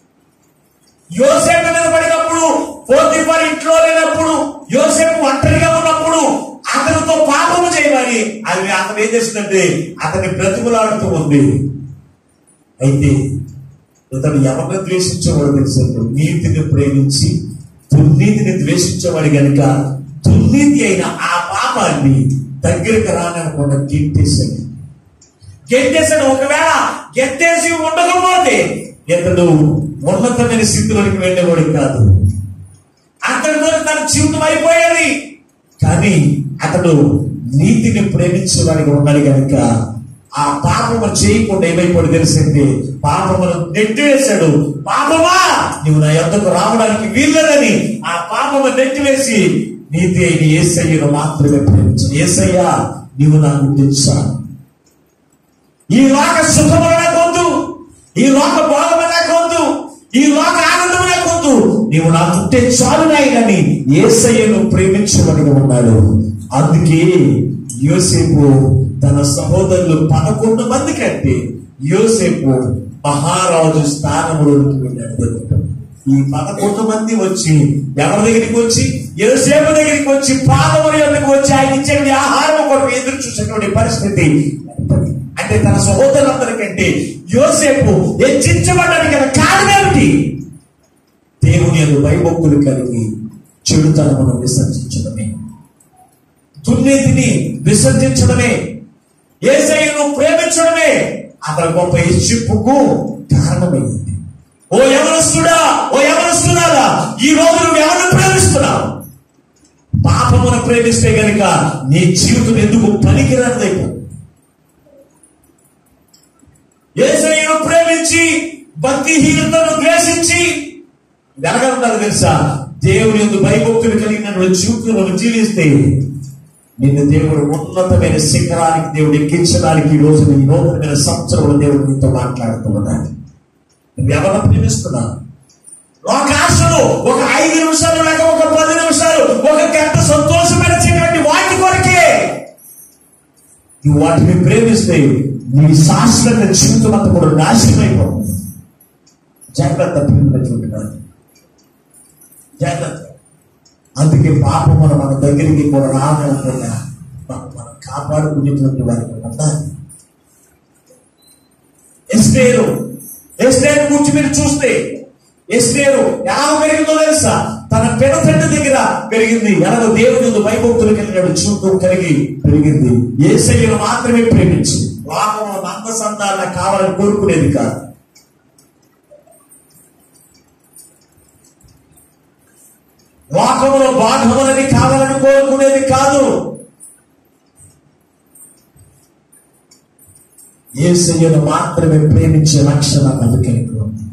యోసేపు మీద పడినప్పుడు పోతిపరి ఇంట్లో లేనప్పుడు యోసేపు ఒంటరిగా ఉన్నప్పుడు అతనితో పాపము చేయమని అది అతను ఏం చేసిందంటే అతని బ్రతుకులాడుతూ ఉంది అయితే ఇతను ఎవరిని ద్వేషించేవాడు తెలుసు నీతిని ప్రేమించి దుర్నీతిని ద్వేషించేవాడు గనుక దుర్నీతి అయిన ఆ పాపాన్ని దగ్గరికి రానకుండా గెట్టేశాడు గెట్టేశాడు ఒకవేళ గెట్టేసి ఉండకపోతే ఇతడు ఉన్నతమైన స్థితిలోకి వెళ్ళేవాడు కాదు అతడితో తన జీవితం అయిపోయేది కానీ అతడు నీతిని ప్రేమించేవాడిగా ఉన్నాడు కనుక ఆ పాపము చేయకుండా ఏమైపోయి తెలిసింది పాపమును నెట్టివేశాడు పాపమా నువ్వు నా యొద్దకు రావడానికి వీల్లేదని ఆ పాపము నెట్టివేసి నీతి అయిన ఏసయ్యను మాత్రమే ప్రేమించు ఏసయ్యా నీవు నాకు తెచ్చాను ఈ లోక సుఖములు నాకొద్దు ఈ లోక భోగము నాకొద్దు ఈ లోక ఆనందము నాకొద్దు నీవు నాకుంటే చాలు నాయనని ఏసయ్యను ప్రేమించమని ఉన్నాడు అందుకే యోసేపు తన సహోదరులు పదకొండు మంది కంటే యోసేపు మహారాజు స్థానంలోకి వెళ్ళాడు ఈ పదకొండు మంది వచ్చి ఎవరి దగ్గరికి వచ్చి యోసేపు దగ్గరికి వచ్చి పాదముల యొక్కకు వచ్చి ఆయన ఇచ్చే ఆహారం కొరకు ఎదురు చూసేటువంటి పరిస్థితి అంటే తన సహోదరులందరికంటే యోసేపు హెచ్చించబడ్డానికి గల కారణం ఏమిటి దేవుని యొక్క భయభక్తులు కలిగి చెడుతనమును విసర్జించడమే దుర్నీతిని విసర్జించడమే ఏసయ్యను ప్రేమించడమే అతని గొప్ప హెచ్చింపుకు కారణమైంది ఓ ఎవరస్తుడా ఓ ఎవరస్తున్నారా ఈ రోజు నువ్వు ఎవరిని ప్రేమిస్తున్నావు పాపమును ప్రేమిస్తే గనుక నీ జీవితం ఎందుకు పనికిరానిదైపోతుంది ఏసయ్యను ప్రేమించి భక్తిహీనతను ద్వేషించి వెనగలుగుతారు తెలుసా దేవుని యొక్క భయభక్తులు కలిగినటువంటి జీవితంలో జీవిస్తే నిన్ను దేవుడు ఉన్నతమైన శిఖరానికి దేవుడు ఎక్కించడానికి ఈ రోజు నీ నూతనమైన సంవత్సరంలో దేవుడు నీతో మాట్లాడుతూ ఉన్నాడు నువ్వు ఎవరిని ప్రేమిస్తున్నావు లోకాశలు ఒక ఐదు నిమిషాలు లేక ఒక పది నిమిషాలు ఒక గంట సంతోషపరిచేటువంటి వాటి కొరకే నువ్వు వాటిని ప్రేమిస్తే నీ శాశ్వత జీవితం అంతా కూడా నాశనం అయిపోతుంది జాగ్రత్త ప్రేమించుకుంటున్నాను జాగ్రత్త అందుకే పాపమును మన దగ్గరికి కూడా రాకుండా మనం మనం కాపాడుకునేటువంటి వారికి ఉండాలి ఎస్టేరు ఎస్టేరు గురించి మీరు చూస్తే ఎస్నేరు ఎలా పెరిగిందో తెలుసా తన పెడతండ్రి దగ్గర పెరిగింది ఎలాగో దేవుని ముందు భయభక్తులు కలిగినాడు చూపు కలిగి పెరిగింది ఏసయ్యను మాత్రమే ప్రేమించి లోకంలో మంద సంతాన కావాలని కోరుకునేది కాదు లోకంలో బాధములని కావాలని కోరుకునేది కాదు ఏసయ్యను మాత్రమే ప్రేమించే లక్షణం అందుకే ఉంది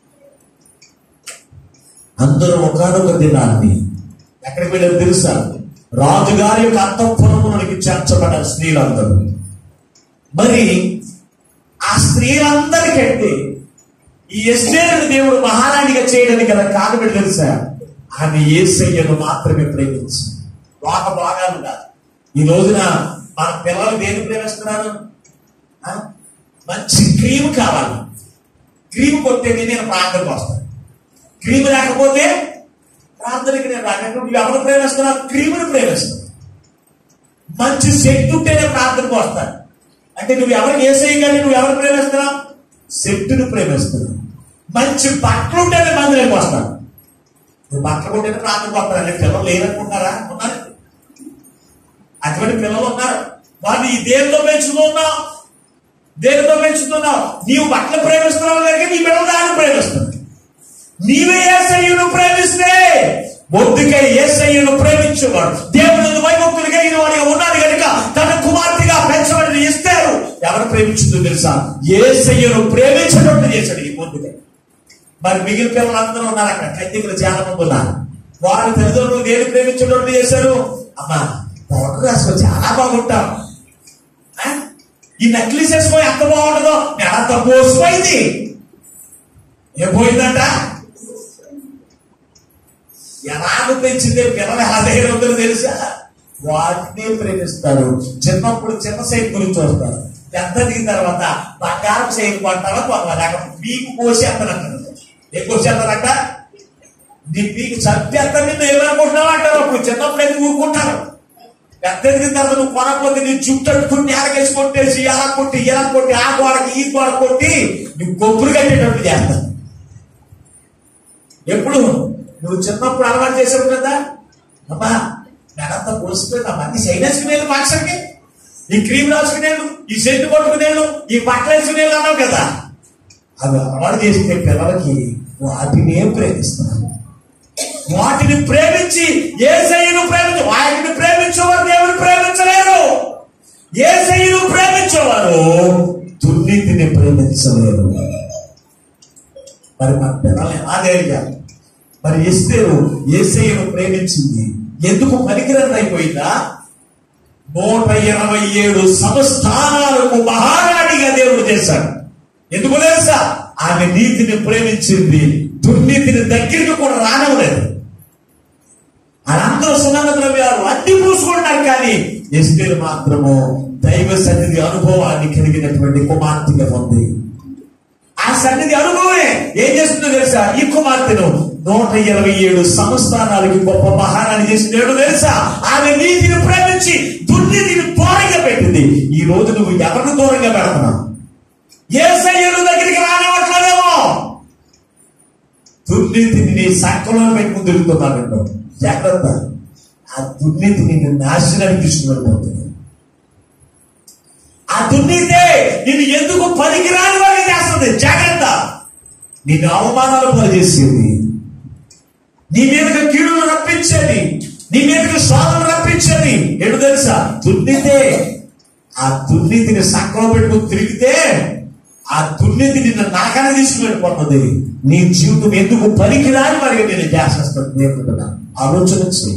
అందరూ ఒకనొక దినాన్ని ఎక్కడికి వెళ్ళారు తెలుసా రాజుగారి యొక్క అంతఃపురములకి చేర్చబడ్డ స్త్రీలందరూ మరి ఆ స్త్రీలందరికంటే ఈ ఎస్టేరుని దేవుడు మహారాణిగా చేయడానికి గల కారణం ఏంటో తెలుసా ఆమె ఏసయ్యను మాత్రమే ప్రేమించు లోక భాగాలు కాదు ఈ రోజున మన పిల్లలు దేని ప్రేమిస్తున్నారు ఆ? మంచి క్రీమ్ కావాలి క్రీమ్ కొట్టేది నేను ప్రార్థనకు వస్తాను క్రీమ్ లేకపోతే ప్రార్థనకి నేను రాకపోతే నువ్వు ఎవరు ప్రేమిస్తున్నావు క్రీముని ప్రేమిస్తావు మంచి శక్తి ఉంటేనే ప్రార్థనకు వస్తాను అంటే నువ్వు ఎవరికి ఏసై కానీ నువ్వు ఎవరు ప్రేమిస్తున్నావు శక్తిని ప్రేమిస్తున్నావు మంచి బట్టలు ఉంటేనే మందిలోకి వస్తాను నువ్వు బట్టలు ఉంటేనే ప్రార్థనకు వస్తాను అంటే పిల్లలు లేరనుకుంటారా ఉన్నారు అటువంటి పిల్లలు ఉన్నారు వాళ్ళు ఈ దేనిలో పెంచుతున్నావు దేనితో పెంచుతున్నావు నీవు బట్టలు ప్రేమిస్తున్నావు కనుక నీ బిడ్డలు దాన్ని ప్రేమిస్తున్నావు నీవే ఏసయ్యను ప్రేమిస్తే మొద్దుకై ఏసయ్యను ప్రేమించేవాడు దేవుని వైభక్తులు కలిగిన వాడిగా ఉన్నాడు కనుక తన కుమార్తెగా పెంచబడిన ఇస్తారు ఎవరు ప్రేమించుందో తెలుసా ఏసయ్యను ప్రేమించినట్టు చేశాడు ఈ మొద్దుకై మరి మిగిలిన పిల్లలందరూ ఉన్నారు అక్కడ కత్తికులు చాలా మంది ఉన్నారు వారి తల్లిదండ్రులు దేని ప్రేమించేటట్టు చేశారు అమ్మా పౌడర్ రాసుకో చాలా బాగుంటాం ఆ? ఈ నక్లీస్ వేసుకో ఎంత బాగుంటుందో ఎంత మోసపోయింది ఏం పోయిందంట ఎలాగ పెంచితే పిల్లలు ఎలా దగ్గర ఉందో తెలుసా వాటినే ప్రేమిస్తారు చిన్నప్పుడు చిన్న సైట్ గురించి వస్తారు పెద్ద దిగిన తర్వాత బంగారం సైట్ కొంటారా కొనలేక మీకు కోసేస్తానంటారు ఏం కోసేస్తారంట నీ మీకు చంపేస్తాను నిన్ను ఏమనుకుంటున్నావు అంటారు అప్పుడు చిన్నప్పుడు ఎందుకు ఊరుకుంటారు పెద్ద ఎదిగిన తర్వాత నువ్వు కొనకపోతే నీ జుట్టు అట్టుకుని ఎలాగేసి కొట్టేసి ఎలా కొట్టి ఎలా కొట్టి ఆ గోడకి ఈ గోడ కొట్టి నువ్వు కొబ్బరి కట్టేటట్టు చేస్తాను ఎప్పుడు నువ్వు చిన్నప్పుడు అలవాటు చేసావు కదా అమ్మా నేనంతా పోసిపోయినా అన్ని సైడ్ వేసుకునేది ఫంక్షన్కి ఈ క్రీమ్ రాసుకునేళ్ళు ఈ సెంటు కొట్టుకునేళ్ళు ఈ బట్టలు వేసుకునేళ్ళు అన్నావు కదా అవి అలవాటు చేస్తే పిల్లలకి వాటిని ఏం ప్రేమిస్తున్నారు వాటిని ప్రేమించి ఏసయ్యను ప్రేమించు వాటిని ప్రేమించేవారు దేవుని ప్రేమించలేరు ఏసయ్యను ప్రేమించేవారు దుర్నీతిని ప్రేమించలేరు మరి మన పిల్లల్ని ఎలా నేర్గారు మరి ఎస్తేరు ఏసయ్యను ప్రేమించింది ఎందుకు పనికిరని అయిపోయిందా నూట ఇరవై ఏడు సంస్థానాలకు మహారాణిగా దేవుడు చేశాడు ఎందుకు తెలుసా ఆమె నీతిని ప్రేమించింది దుర్నీతిని దగ్గరికి కూడా రానవలేదు అందరూ సుగంధ ద్రవ్యాలు అన్ని పూసుకుంటున్నారు కానీ ఎస్టేరు మాత్రము దైవ సన్నిధి అనుభవాన్ని కలిగినటువంటి కుమార్తెగా ఉంది ఆ సన్నిధి అనుభవమే ఏం చేస్తుందో తెలుసా ఈ కుమార్తెను నూట ఇరవై ఏడు సంస్థానాలకి గొప్ప మహారాణి చేసినాడు తెలుసా ఆమె నీతిని ప్రేమించి దుర్నీతిని దూరంగా పెట్టింది ఈ రోజు నువ్వు ఎవరిని దూరంగా పెడుతున్నావు ఏ సయ్యను దగ్గరికి రానివ్వట్లేదేమో దుర్నీతిని నీ సంకలో పెట్టుకుని తిరుగుతున్నాడు జాగ్రత్త ఆ దుర్నీతి నిన్ను నాశనానికి తీసుకువెళ్ళిపోతుంది ఆ దుర్నీతే నిన్ను ఎందుకు పనికిరాని వాడిని చేస్తుంది జాగ్రత్త నిన్ను అవమానాలు పనిచేసేది నీ మీదకి కీడులు రప్పించేది నీ మీదకి శోధన రప్పించేది ఏంటో తెలుసా దుర్నీతే ఆ దుర్నీతిని సంకలో పెట్టుకుని తిరిగితే ఆ దుర్నీతి నిన్ను నాకనే తీసుకువెళ్ళిపోతుంది నీ జీవితం ఎందుకు పనికిరాని వాడిగా నేను చేసేస్తాను దేవుడు ఆలోచన చెయ్యి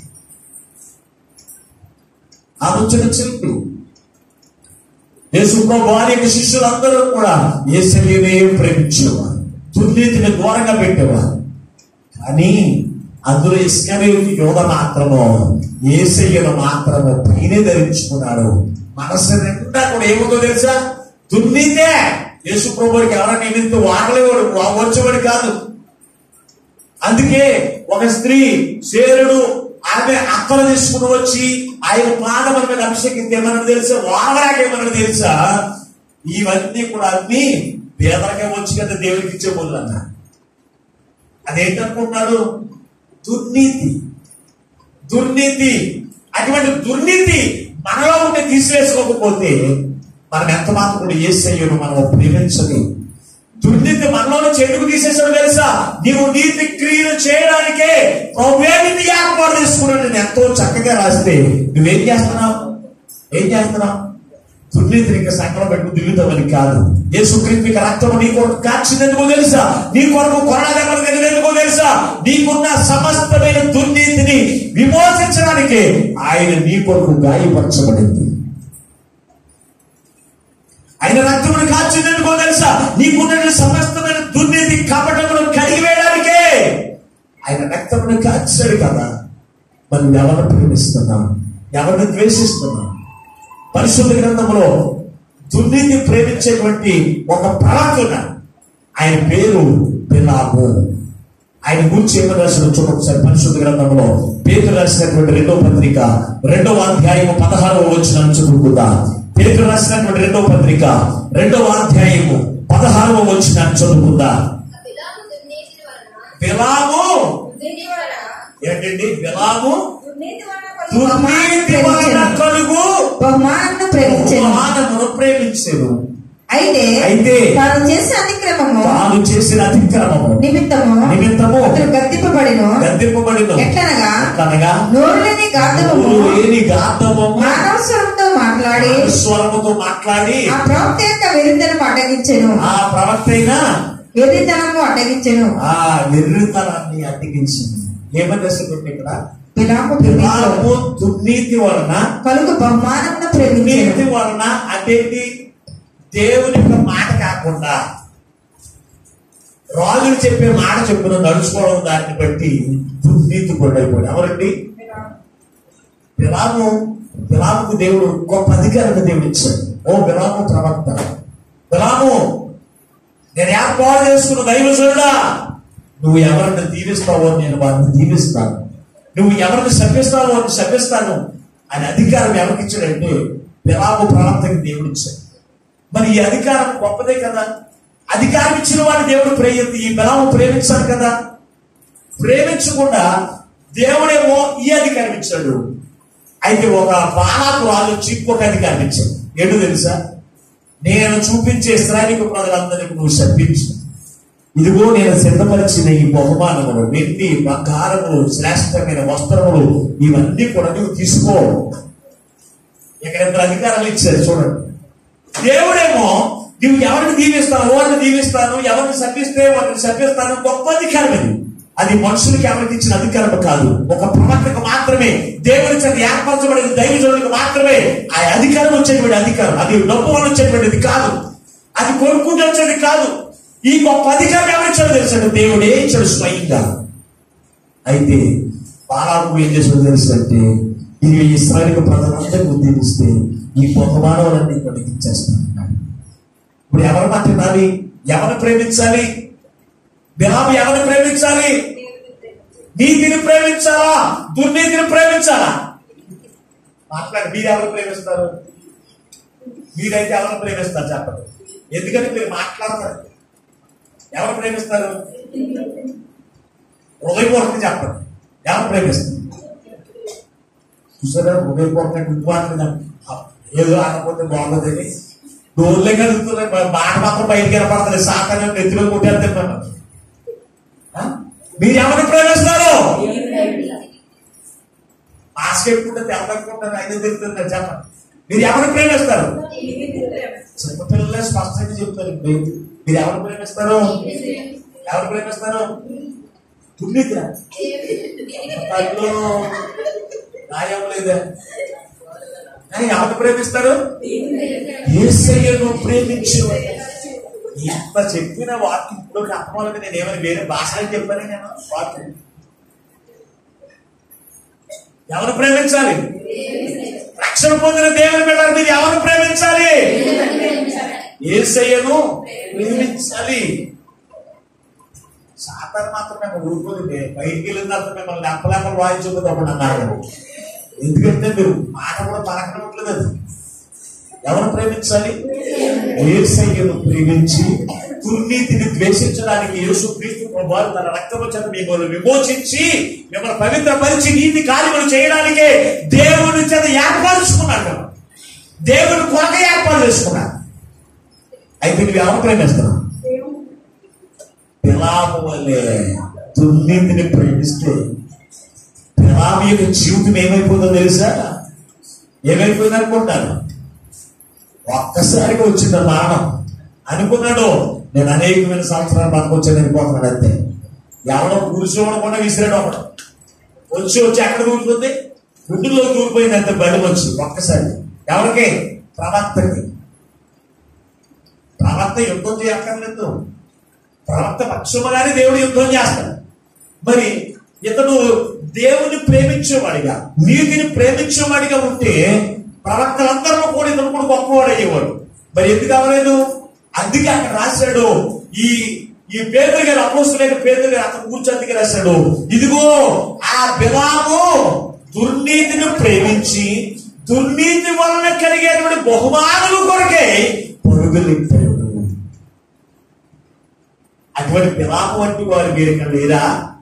ఆలోచన చెయ్యి యేసుప్రభు వారి యొక్క శిష్యులందరూ కూడా ఏసయ్యనే ప్రేమించేవారు దుర్నీతిని దూరంగా పెట్టేవారు కానీ అందులో ఇస్కరేయుని యోధ మాత్రము ఏసయ్యను మాత్రము పైనే ధరించుకున్నాడు మనసు నిండా కూడా ఏముందో తెలుసా దుర్నీతే యేసు ప్రభుకి ఎవరైనా నిమిత్తం వాడలేవాడు వచ్చేవాడు కాదు అందుకే ఒక స్త్రీ శేరుడు ఆమె అక్కలు తీసుకుని వచ్చి ఆయన పాదముల మీద అభిషేకించి ఏమన్నా తెలుసా వాడరాక ఏమన్నా తెలుసా ఇవన్నీ కూడా అన్ని పేదలకే వచ్చి కదా దేవుడికి ఇచ్చే బదులు అన్న అదేంటనుకుంటున్నాడు దుర్నీతి దుర్నీతి అటువంటి దుర్నీతి మనలో ఉంటే తీసివేసుకోకపోతే మనం ఎంత మాత్రం కూడా ఏసయ్యను మనం ప్రేమించదు దుర్నీతి మనలోనే చెడుకు తీసేసాడు తెలుసా నీవు నీతి క్రియలు చేయడానికే ప్రభువేమిటి ఏర్పాటు చేసుకున్నాడు నేను ఎంతో చక్కగా రాస్తే నువ్వేం చేస్తున్నావు ఏం చేస్తున్నావు దుర్నీతిని ఇంకా సంకలం పెట్టుకు దిగుతామని కాదు యేసుక్రీస్తు యొక్క రక్తం నీ కొరకు కాచినందుకో తెలుసా నీ కొరకు కొరడాదెబ్బలు తగినందుకో తెలుసా నీకున్న సమస్తమైన దుర్నీతిని విమోచించడానికి ఆయన నీ కొరకు గాయపరచబడింది ఆయన రక్తమును కాచినందుకో తెలుసా నీకున్న సమస్తమైన దుర్నీతి కపటమును కడిగివేయడానికే ఆయన రక్తమును కాచాడు కదా మరి నువ్వు ఎవరిని ప్రేమిస్తున్నాం ఎవరిని ద్వేషిస్తున్నాం పరిశుద్ధ గ్రంథంలో దుర్నీతి ప్రేమించేటువంటి ఒక ప్రవక్త ఉన్నాడు ఆయన పేరు బిలాము ఆయన గురించి ఏమని రాసిన చూడండి ఒకసారి పరిశుద్ధ గ్రంథంలో పేరు రాసినటువంటి రెండో పత్రిక రెండవ అధ్యాయము పదహారవ వచ్చిన చదువుకుందా పేరు రాసినటువంటి రెండవ పత్రిక రెండవ అధ్యాయము పదహారవ వచ్చిన చదువుకుందా ఆ బిలాము దుర్నీతి వలన బిలాము దుర్నీతి వలన ఏంటండి బిలాము దుర్నీతి వలన కలుగు దుర్నీతి వలన కలుగు బహుమానమును ప్రేమించను అవమానమును ప్రేమించెను అయితే అయితే తాను చేసిన అతిక్రమము తాను చేసిన అతిక్రమము నిమిత్తము నిమిత్తము అతను గద్దింపబడిను గద్దెంపబడిన ఎట్లనగా అనగా నోరు లేని గాధము లేని గాతము మానవ స్వరంతో మాట్లాడి స్వరముతో మాట్లాడి ఆ ప్రవక్త యొక్క వెరితనము అడ్డగించెను ఆ ప్రవక్త అయినా వెరితనము అడ్డగించెను ఆ వెర్రితనాన్ని అడ్డగించింది ఏమని రాసిందంటే ఇక్కడ బిలాము పిలాము దుర్నీతి వలన కలుగు బహుమానమును ప్రేమించెను దుర్నీతి వలన అదేంటి దేవుని యొక్క మాట కాకుండా రాజులు చెప్పే మాట చెప్పున నడుచుకోవడం దాన్ని బట్టి దుర్నీతి కొడైపోయాడు ఎవరండి బిలాము బిలాముకు దేవుడు గొప్ప అధికారాన్ని దేవుడు ఇచ్చాడు ఓ బిలాము ప్రవక్త బిలాము నేను ఏర్పాటు చేసుకున్న దైవజనుడా నువ్వు ఎవరిని దీవిస్తావో నేను వారిని దీవిస్తాను నువ్వు ఎవరిని శపిస్తావో అని శపిస్తాను అని అధికారం ఎవరికి ఇచ్చాడంటే బిలాము ప్రవక్తకి దేవుడు ఇచ్చాడు మరి ఈ అధికారం గొప్పదే కదా అధికారం ఇచ్చిన వాడిని దేవుడు ప్రేయ ఈ బిలాము ప్రేమించాడు కదా ప్రేమించకుండా దేవుడేమో ఈ అధికారం ఇచ్చాడు అయితే ఒక బాలాకు రాజు వచ్చి ఇంకొక అధికారం ఇచ్చాడు ఏంటో తెలుసా నేను చూపించే శ్రామిక ప్రజలందరికీ నువ్వు శప్పించు ఇదిగో నేను సిద్ధపరిచిన ఈ బహుమానములు వెండి బంగారములు శ్రేష్టమైన వస్త్రములు ఇవన్నీ కూడా నువ్వు తీసుకో ఇక్కడ ఇద్దరు అధికారాలు ఇచ్చారు చూడండి దేవుడేమో నువ్వు ఎవరిని దీవిస్తావు వారిని దీవిస్తాను ఎవరిని శపిస్తే వారిని శపిస్తాను గొప్ప అధికారం ఇది అది మనుషులకి ఎవరికి ఇచ్చిన అధికారం కాదు ఒక ప్రవక్తకు మాత్రమే దేవుని చేత ఏర్పరచబడిన దైవజనులకు మాత్రమే ఆ అధికారం వచ్చేటువంటి అధికారం అది డబ్బు వల్ల వచ్చేటువంటిది కాదు అది కొనుక్కుంటూ వచ్చేది కాదు ఈ గొప్ప అధికారం ఎవరిచ్చాడో తెలుసండి దేవుడే ఇచ్చాడు స్వయంగా అయితే బాలాకు ఏం చేసాడో తెలుసంటే ఇది ఇస్రాయల్ ప్రజలందరికీ ఉద్దేశిస్తే ఈ బహుమానాలన్నీ కొనికి ఇచ్చేస్తాను ఇప్పుడు ఎవరు మాట వినాలి ఎవరిని ప్రేమించాలి బిలాము ఎవరిని ప్రేమించాలి నీతిని ప్రేమించాలా దుర్నీతిని ప్రేమించాలా మాట్లాడి మీరు ఎవరు ప్రేమిస్తారు మీరైతే ఎవరు ప్రేమిస్తారు చెప్పండి ఎందుకంటే మీరు మాట్లాడతారు ఎవరు ప్రేమిస్తారు హృదయపూర్వకంగా చెప్పండి ఎవరు ప్రేమిస్తారు చూసారా హృదయపూర్వకంగా ఇంటి మాత్రం ఏదో అనకపోతే బాగుందని డోర్లే కలుగుతున్నాయి మాట మాత్రం బయటికి కనపడుతుంది సాకనే నెత్తిలో కొట్టేస్తున్నాను మీరు ఎవరిని ప్రేమిస్తారు మాస్క్ పెట్టుకుంటే తెల్లకుంటారు ఐదు తిరుగుతున్నారు చెప్పండి మీరు ఎవరిని ప్రేమిస్తారు చిన్నపిల్లలే స్పష్టంగా చెప్తారు మీరు మీరు ఎవరు ప్రేమిస్తారు ఎవరు ప్రేమిస్తారు దుర్నీతిరా కళ్ళు న్యాయం లేదా కానీ ఎవరు ప్రేమిస్తారు ఏసయ్యను ప్రేమించే ఎంత చెప్పిన వాక్యం ఇప్పుడు అర్థమాలంటే నేను ఏమైనా వేరే భాషలో చెప్పాను నేను వాక్యం ఎవరు ప్రేమించాలి రక్షణ పొందిన దేవుని బిడ్డలు మీరు ఎవరు ప్రేమించాలి ఏసయ్యను ప్రేమించాలి సాతాను మాత్రం మేము ఊరుకోదండి బయటికి వెళ్ళిన తర్వాత మిమ్మల్ని లెప్పలేపలు వాయించుకుందామని అన్నారు ఎందుకంటే మీరు మాట కూడా పలకనట్లేదు అది ఎవరు ప్రేమించాలి ఏసయ్యను ప్రేమించి దుర్నీతిని ద్వేషించడానికి యేసు క్రీస్తు ప్రభువారు తన రక్తము చేత మిమ్మల్ని విమోచించి మిమ్మల్ని పవిత్రపరిచి నీతి కార్యములు చేయడానికే దేవుని చేత ఏర్పరుచుకున్నాడు దేవుని కొరక ఏర్పాటు చేసుకున్నాడు అయితే నువ్వు ఎవరు ప్రేమిస్తున్నావు పిలాము వల్లే దుర్నీతిని ప్రేమిస్తే పిలాము యొక్క జీవితం ఏమైపోతుందో తెలుసా ఏమైపోయింది అనుకుంటాను ఒక్కసారిగా వచ్చింది మరణం అనుకున్నాడు నేను అనేకమైన సంవత్సరాలు పనికొచ్చాను అనుకుంటున్నాడు అంతే ఎవడో కూర్చోవడం విసిరాడు ఒకడు వచ్చి వచ్చి ఎక్కడ దూరుతుంది గుడ్డులో దూరిపోయింది అంతే బయట వచ్చి ఒక్కసారి ఎవరికి ప్రవక్తకి ప్రవక్త యుద్ధం చేయక్కర్లేదు ప్రవక్త పక్షముగానే దేవుడు యుద్ధం చేస్తాడు మరి ఇతను దేవుని ప్రేమించేవాడిగా నీతిని ప్రేమించేవాడిగా ఉంటే ప్రవక్తలందరూ కూడా ఇతను కూడా గొప్పవాడు అయ్యేవాడు మరి ఎందుకు అవ్వలేదు అందుకే అక్కడ రాశాడు ఈ ఈ పేదలు గారు అపోస్తులైన పేదలు గారు అతను కూర్చొని రాశాడు ఇదిగో ఆ బిలాము దుర్నీతిని ప్రేమించి దుర్నీతి వలన కలిగేటువంటి బహుమానము కొరకే పరుగులెట్టాడు అటువంటి పిలాపు వంటి వారు మీరు ఇక్కడ లేరా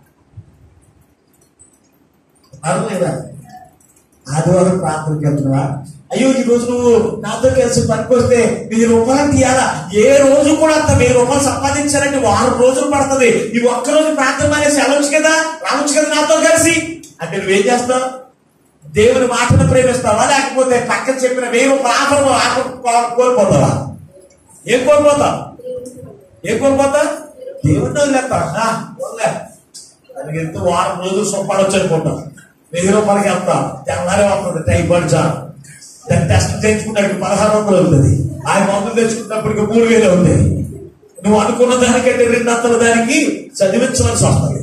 ఉన్నారు లేదా ఆదివారం ప్రార్థనకి వెళ్తున్నావా అయ్యో ఈ రోజు నువ్వు నాతో కలిసి పనికొస్తే వెయ్యి రూపాయలు తీయాలా ఏ రోజు కూడా అంత వెయ్యి రూపాయలు సంపాదించాలంటే వారం రోజులు పడుతుంది ఈ ఒక్క రోజు ప్రార్థన మానేసి వెళ్ళొచ్చు కదా రావచ్చు కదా నాతో కలిసి అంటే నువ్వేం చేస్తావు దేవుని మాటను ప్రేమిస్తావా లేకపోతే పక్కన చెప్పిన వెయ్యి రూపాయలు ఆఫర్ ఆఫర్ కోల్పోతావా ఏం కోల్పోతావు ఏం కోల్పోతా దేవుడిని వదిలేస్తా వదిలే దానికి ఎంతో వారం రోజులు సొప్పాడొచ్చు అనుకుంటాం వెయ్యి రూపాయలకి వెళ్తా తెల్లారే వస్తుంది టైఫాయిడ్ జార్ దాన్ని టెస్ట్ చేయించుకుంటానికి పదహారు వందలు అవుతుంది ఆ మందులు తెచ్చుకున్నప్పటికి మూడు వేలు అవుతాయి నువ్వు అనుకున్న దానికంటే రెండు అంతల దానికి చదివించవలసి వస్తుంది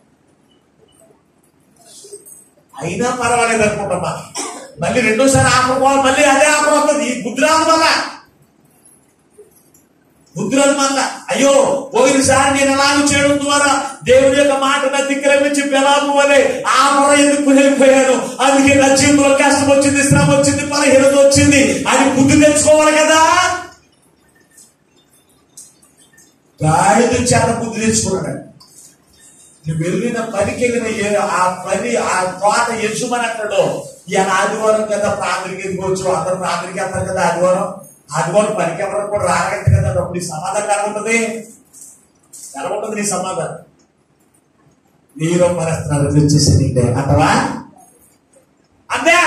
అయినా పర్వాలేదు అనుకుంటామా మళ్ళీ రెండోసారి ఆఫర్ పోవాలి మళ్ళీ అదే ఆఫర్ వస్తుంది ఈ బుద్ధి రాదు మళ్ళా బుద్ధి రాదు మళ్ళా అయ్యో పోయినసారి నేను ఎలాగ చేయడం ద్వారా దేవుడి యొక్క మాటను అతిక్రమించి పిలాపు వలె ఆ మొర ఎందుకు వెళ్ళిపోయాను అందుకే నా జీవితంలో కష్టం వచ్చింది శ్రమ వచ్చింది బలహీనత వచ్చింది అని బుద్ధి తెచ్చుకోవాలి కదా గాడిద చేత బుద్ధి తెచ్చుకున్నాడు నువ్వు వెళ్ళిన పనికి వెళ్ళిన ఏ- ఆ పని ఆ తోట యజమాని అంటాడు ఇవాళ ఆదివారం కదా ప్రాంతానికి ఎదుకోవచ్చు అందరూ ప్రాంతానికి వెళ్తారు కదా ఆదివారం ఆదివారం పనికి ఎవరు కూడా రాగంట కదా అప్పుడు నీ సమాధానం ఎలా ఉంటుంది ఎలా ఉంటుంది నీ సమాధానం నీరో పరిస్థితులు వచ్చేసి నీకే అంటవా అంతే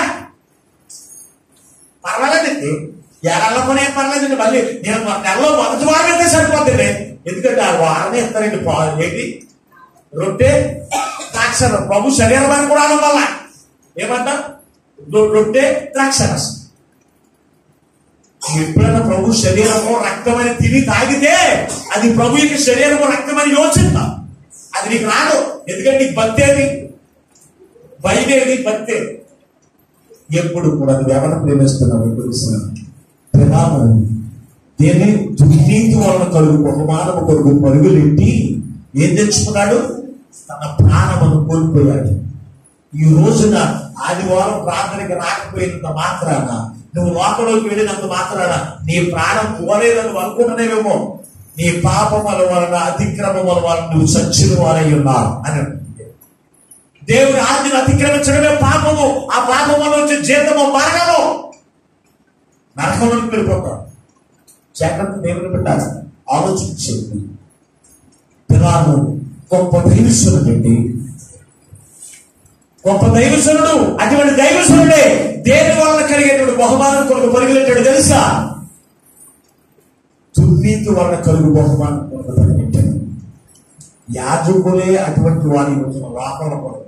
పర్వాలేదండి ఎరళ్ళ పని ఏం పర్లేదండి మళ్ళీ నేను మొ- నెలలో మొదటి వారం అయితే సరిపోతుంది ఎందుకంటే ఆ వారమే ఇస్తారండి పా- ఏంటి రొట్టె ద్రాక్ష ప్రభు శరీరమని కూడా అనడం వల్ల ఏమంటా రొ- రొట్టె ద్రాక్ష రసం నువ్వు ఎప్పుడైనా ప్రభు శరీరము రక్తమని తిని తాగితే అది ప్రభు యొక్క శరీరము రక్తమని యోచిస్తా అది నీకు రాదు ఎందుకంటే నీకు భక్తేది బయటేది భక్తే ఎప్పుడు కూడా నువ్వు ఎవరిని ప్రేమిస్తున్నావు ఎప్పుడు ప్రేమాను దేని దుర్నీతి వలన కలుగు బహుమానము కొరకు పరుగులెట్టి ఏం తెచ్చుకున్నాడు తన ప్రాణమును కోల్పోయాడు ఈ రోజున ఆదివారం ప్రార్థనకి రాకపోయినంత మాత్రాన నువ్వు లోపలికి వెళ్ళినంత మాత్రాన నీ ప్రాణం పోలేదని నువ్వు అనుకుంటున్నావేమో నీ పాపముల వలన అతిక్రమముల వలన నువ్వు సచ్చిన వారై ఉన్నావు అని అంటుంది. దేవుని ఆజ్ఞను అతిక్రమించడమే పాపము ఆ పాపం వల్ల వచ్చే జీతము మరణము నరకంలోకి వెళ్ళిపోతాం జాగ్రత్త దేవుని పెట్టాలి ఆలోచించేది పిలాను గొప్ప దైవస్వరుడు పెట్టి గొప్ప దైవస్వరుడు అటువంటి దైవస్వరుడే దేని వలన కలిగేటువంటి బహుమానం కొరకు పరిగెట్టాడు తెలుసా దుర్నీతి వలన కలుగు బహుమానం కొరకు పరిగెట్టాడు యాజకులే అటువంటి వారి రోజున లోపల పడదు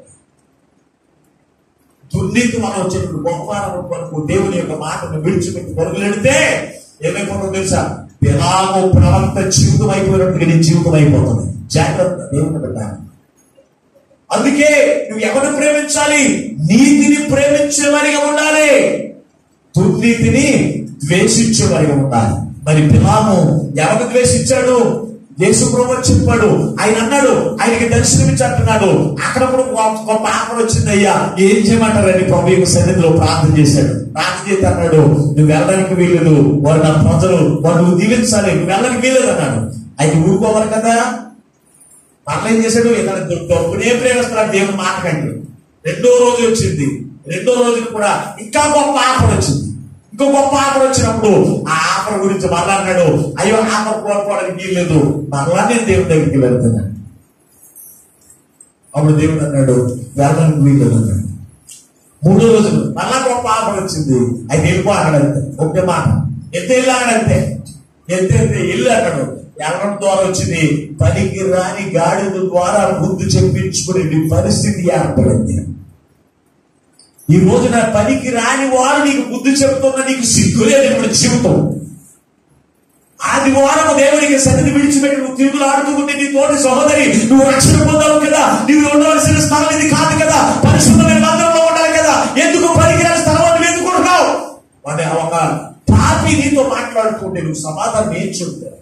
దుర్నీతి మనం వచ్చేటువంటి బహుమానం కొరకు దేవుని యొక్క మాటను విడిచిపెట్టి పరుగులెడితే ఏమైపోతుందో తెలుసా ఎలాగో ప్రవక్త జీవితం అయిపోయినట్టుగా నీ జీవితం అయిపోతుంది జాగ్రత్త దేవుని పెట్టాలి అందుకే నువ్వు ఎవరిని ప్రేమించాలి నీతిని ప్రేమించేవారిగా ఉండాలి దుర్నీతిని ద్వేషించేవారిగా ఉండాలి మరి పిలాము ఎవరిని ద్వేషించాడు యేసు ప్రభు చెప్పాడు ఆయన అన్నాడు ఆయనకి దర్శనమిచ్చి అంటున్నాడు అక్కడ కూడా గొప్ప- గొప్ప ఆఫర్ వచ్చింది అయ్యా ఏం చేయమంటారని ప్రభు యొక్క సన్నిధిలో ప్రార్థన చేశాడు ప్రార్థన చేసి అన్నాడు నువ్వు వెళ్ళడానికి వీలేదు వారు నా ప్రజలు వారు నువ్వు దీవించాలి నువ్వు వెళ్ళడానికి వీలేదు అన్నాడు ఆయన ఊరుకోవాలి కదా మరలా ఏం చేశాడు ఇతను డబ్బునే ప్రేమిస్తున్నాడు దేవుని మాట కంటే రెండో రోజు వచ్చింది రెండో రోజు కూడా ఇంకా గొప్ప ఆఫర్ వచ్చింది ఇంకో గొప్ప ఆఫర్ వచ్చినప్పుడు ఆ ఆఫర్ గురించి మరలా అన్నాడు అయ్యో ఆఫర్ కోల్పోవడానికి వీల్లేదు మరలా నేను దేవుని దగ్గరికి వెళ్తున్నాను అప్పుడు దేవుడు అన్నాడు వెళ్ళడానికి వీల్లేదు అన్నాడు మూడో రోజు మరలా గొప్ప ఆఫర్ వచ్చింది ఆయన వెళ్ళిపో అన్నాడు అంతే ఒకే మాట ఎంత వెళ్ళి అన్నాడు అంతే ఎంత ఎంత వెళ్ళి అన్నాడు వెళ్ళడం ద్వారా వచ్చింది పనికి రాని గాడిద ద్వారా ముందు చెప్పించుకునే నీ పరిస్థితి ఏర్పడింది ఈ రోజు నా పనికి రాని వారు నీకు బుద్ధి చెప్తున్న నీకు సిగ్గులేదు ఇప్పుడు జీవితం ఆదివారం దేవునికి సన్నిధి విడిచిపెట్టి నువ్వు తిరుగులు ఆడుతుంటే నీ తోటి సహోదరి నువ్వు రక్షణ పొందావు కదా నువ్వు ఉండవలసిన స్థలం ఇది కాదు కదా పరిశుద్ధమైన మందిరంలో ఉండాలి కదా ఎందుకు పనికిరాని స్థలం అని వెతుకుంటున్నావు వాడి ఒక పాపి నీతో మాట్లాడుతుంటే నువ్వు సమాధానం ఏం చెప్తావు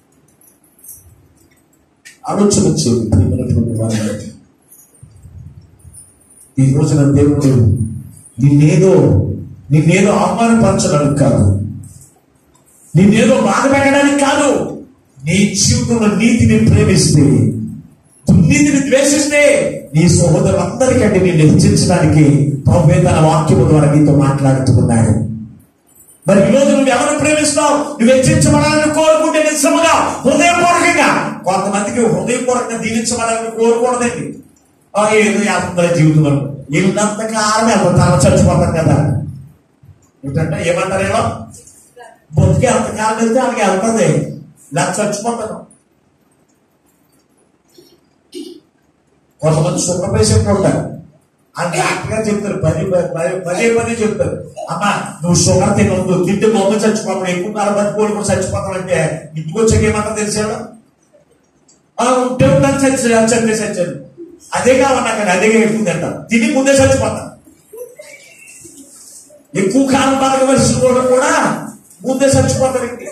ఆలోచన చేయండి ప్రియమైనటువంటి వారు ఈ రోజున దేవుడు నిన్నేదో నిన్నేదో అవమానపరచడానికి కాదు నిన్నేదో బాధ పెట్టడానికి కాదు నీ జీవితంలో నీతిని ప్రేమిస్తే దుర్నీతిని ద్వేషిస్తే నీ సహోదరులందరికంటే నిన్ను హెచ్చరించడానికి ప్రభు తన వాక్యము ద్వారా నీతో మాట్లాడుతున్నాడు మరి ఈ రోజు నువ్వు ఎవరు ప్రేమిస్తావు నువ్వు హెచ్చరించబడాలని కోరుకుంటే నిజముగా హృదయపూర్వకంగా కొంతమందికి హృదయపూర్వకంగా దీవించబడాలని కోరుకోవడదండి ఆ, ఏదో అందరి జీవితంలో వీళ్ళంత కాలం వెళ్తారు చచ్చిపోతాం కదా ఏంటంటే ఏమంటారు ఏమో బొత్తికి ఎంతకాలం వెళ్తే వాళ్ళకి వెళ్తుంది ఇలా చచ్చిపోతాను కొంతమంది షుగర్ పేషెంట్లు ఉంటారు ఆ డాక్టర్ గారు చెప్తారు పది పది- పదే పదే చెప్తారు అమ్మా నువ్వు షుగర్ తినవద్దు తింటే బొమ్మ చచ్చిపోతావు ఎక్కువ కాలం బతికోడు కూడా చచ్చిపోతావు అంటే ఇంటికి వచ్చాక ఏమంటా తెలిసాడు ఆ ఉంటే ఉంటాను చచ్చి చంపే చచ్చాను అదే కావాలి నాకు అదే ఎక్కువ తింటా తిని ముందే చచ్చిపోతా ఎక్కువ కాలం బతకవలసిన కూడా కూడా ముందే చచ్చిపోతాడు ఇంటి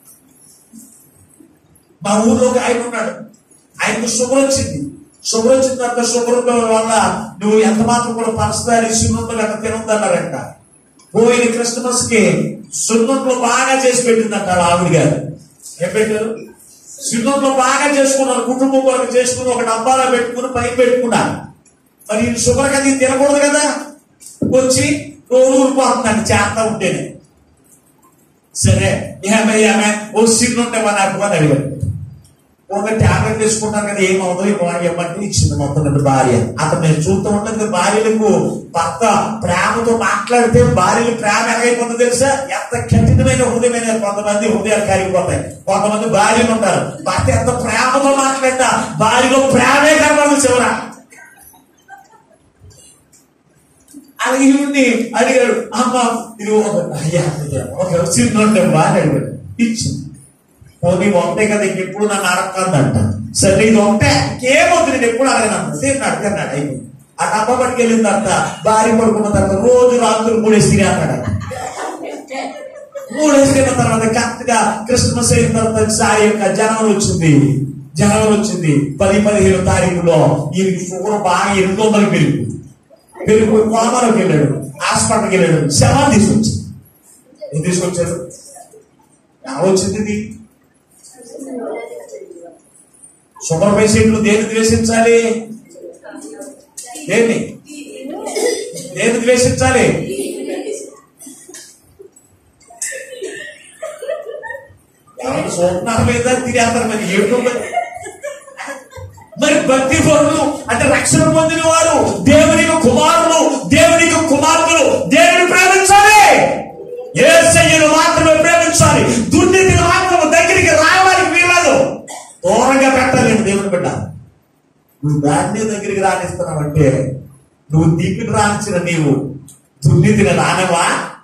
మా ఊర్లో ఒక ఆయన ఉన్నాడు ఆయనకు షుగర్ వచ్చింది షుగర్ వచ్చిన తర్వాత షుగర్ వల్ల నువ్వు ఎంత మాత్రం కూడా పంచదారి సున్నుండలు అట్లా తినొద్దన్నారంట పోయిన క్రిస్టమస్ కి సున్నుండలు బాగా చేసి పెట్టిందంట వాళ్ళ ఆవిడ గారు ఏం పెట్టారు సున్నుండలు బాగా చేసుకున్నారు కుటుంబం కొరకు చేసుకుని ఒక డబ్బాలో పెట్టుకుని పైన పెట్టుకున్నారు మరి ఈ షుగర్ అది తినకూడదు కదా వచ్చి రోజు ఊరిపోతుందండి చేస్తా ఉంటేనే సరే ఏమయ్యామే ఓ సిగ్గు ఉంటే మన అభిమాని అడిగాడు ఒక టాబ్లెట్ తీసుకుంటాను కదా ఏమవుతుందో ఏమో అని చెప్పంటే ఇచ్చింది మొత్తం రెండు భార్య అతను నేను చూస్తూ ఉంటుంది భార్యలకు భర్త ప్రేమతో మాట్లాడితే భార్యలు ప్రేమ ఎలాగైపోతుందో తెలుసా ఎంత కఠినమైన హృదయమైన కొంతమంది హృదయాలు కరిగిపోతాయి కొంతమంది భార్యలు ఉంటారు భర్త ఎంత ప్రేమతో మాట్లాడినా భార్యలో ప్రేమే కనబడదు చివర అలాగే ఈవిడ్ని అడిగాడు అమ్మ ఇది ఒక అయ్యా అయ్యా, ఒక చిన్న బాగా అడిగాడు ఇచ్చింది పోనీ ఒకటే కదా ఇంకెప్పుడు నన్ను అడగందంట సరే ఇది ఒకటే ఇంకేమొద్దు నేను ఎప్పుడు అడగను సేపు అడగన్నాడు అయిపోయింది ఆ డబ్బా పట్టుకెళ్ళిన తర్వాత భార్య పడుకున్న తర్వాత రోజు రాత్రులు మూడేసి తినే అన్నాడు మూడేసి తిన్న తర్వాత కరెక్ట్ గా క్రిస్మస్ అయిన తర్వాత సారి యొక్క జనవరి వచ్చింది జనవరి వచ్చింది పది పదిహేను తారీఖులో ఈయనకి షుగర్ బాగా ఎనిమిది వందలు పెరిగి పెరిగిపోయి కోమాలోకి వెళ్ళాడు హాస్పిటల్కి వెళ్ళాడు శవాన్ని తీసుకొచ్చి ఏం తీసుకొచ్చాడు ఎలా వచ్చింది ఇది షుగర్ పేషెంట్లు దేన్ని ద్వేషించాలి దేన్ని దేన్ని ద్వేషించాలి ఎవరు చూస్తున్నారు లేదా తిరిగేస్తారు మరి ఏమిటో మరి మరి భక్తి పరులు అంటే రక్షణ పొందిన వారు దేవునికి కుమారులు దేవునికి కుమార్తెలు దేవుని ప్రేమించాలి ఏ శయ్యను మాత్రమే ప్రేమించాలి దుర్నీతిని మాత్రం దగ్గరికి రావడానికి వీలదు దూరంగా పెట్టాలి దేవుని బిడ్డ నువ్వు దాన్ని దగ్గరికి రాణిస్తున్నావంటే నువ్వు దీపిని రాణించిన నీవు దుర్నీతిని రానవా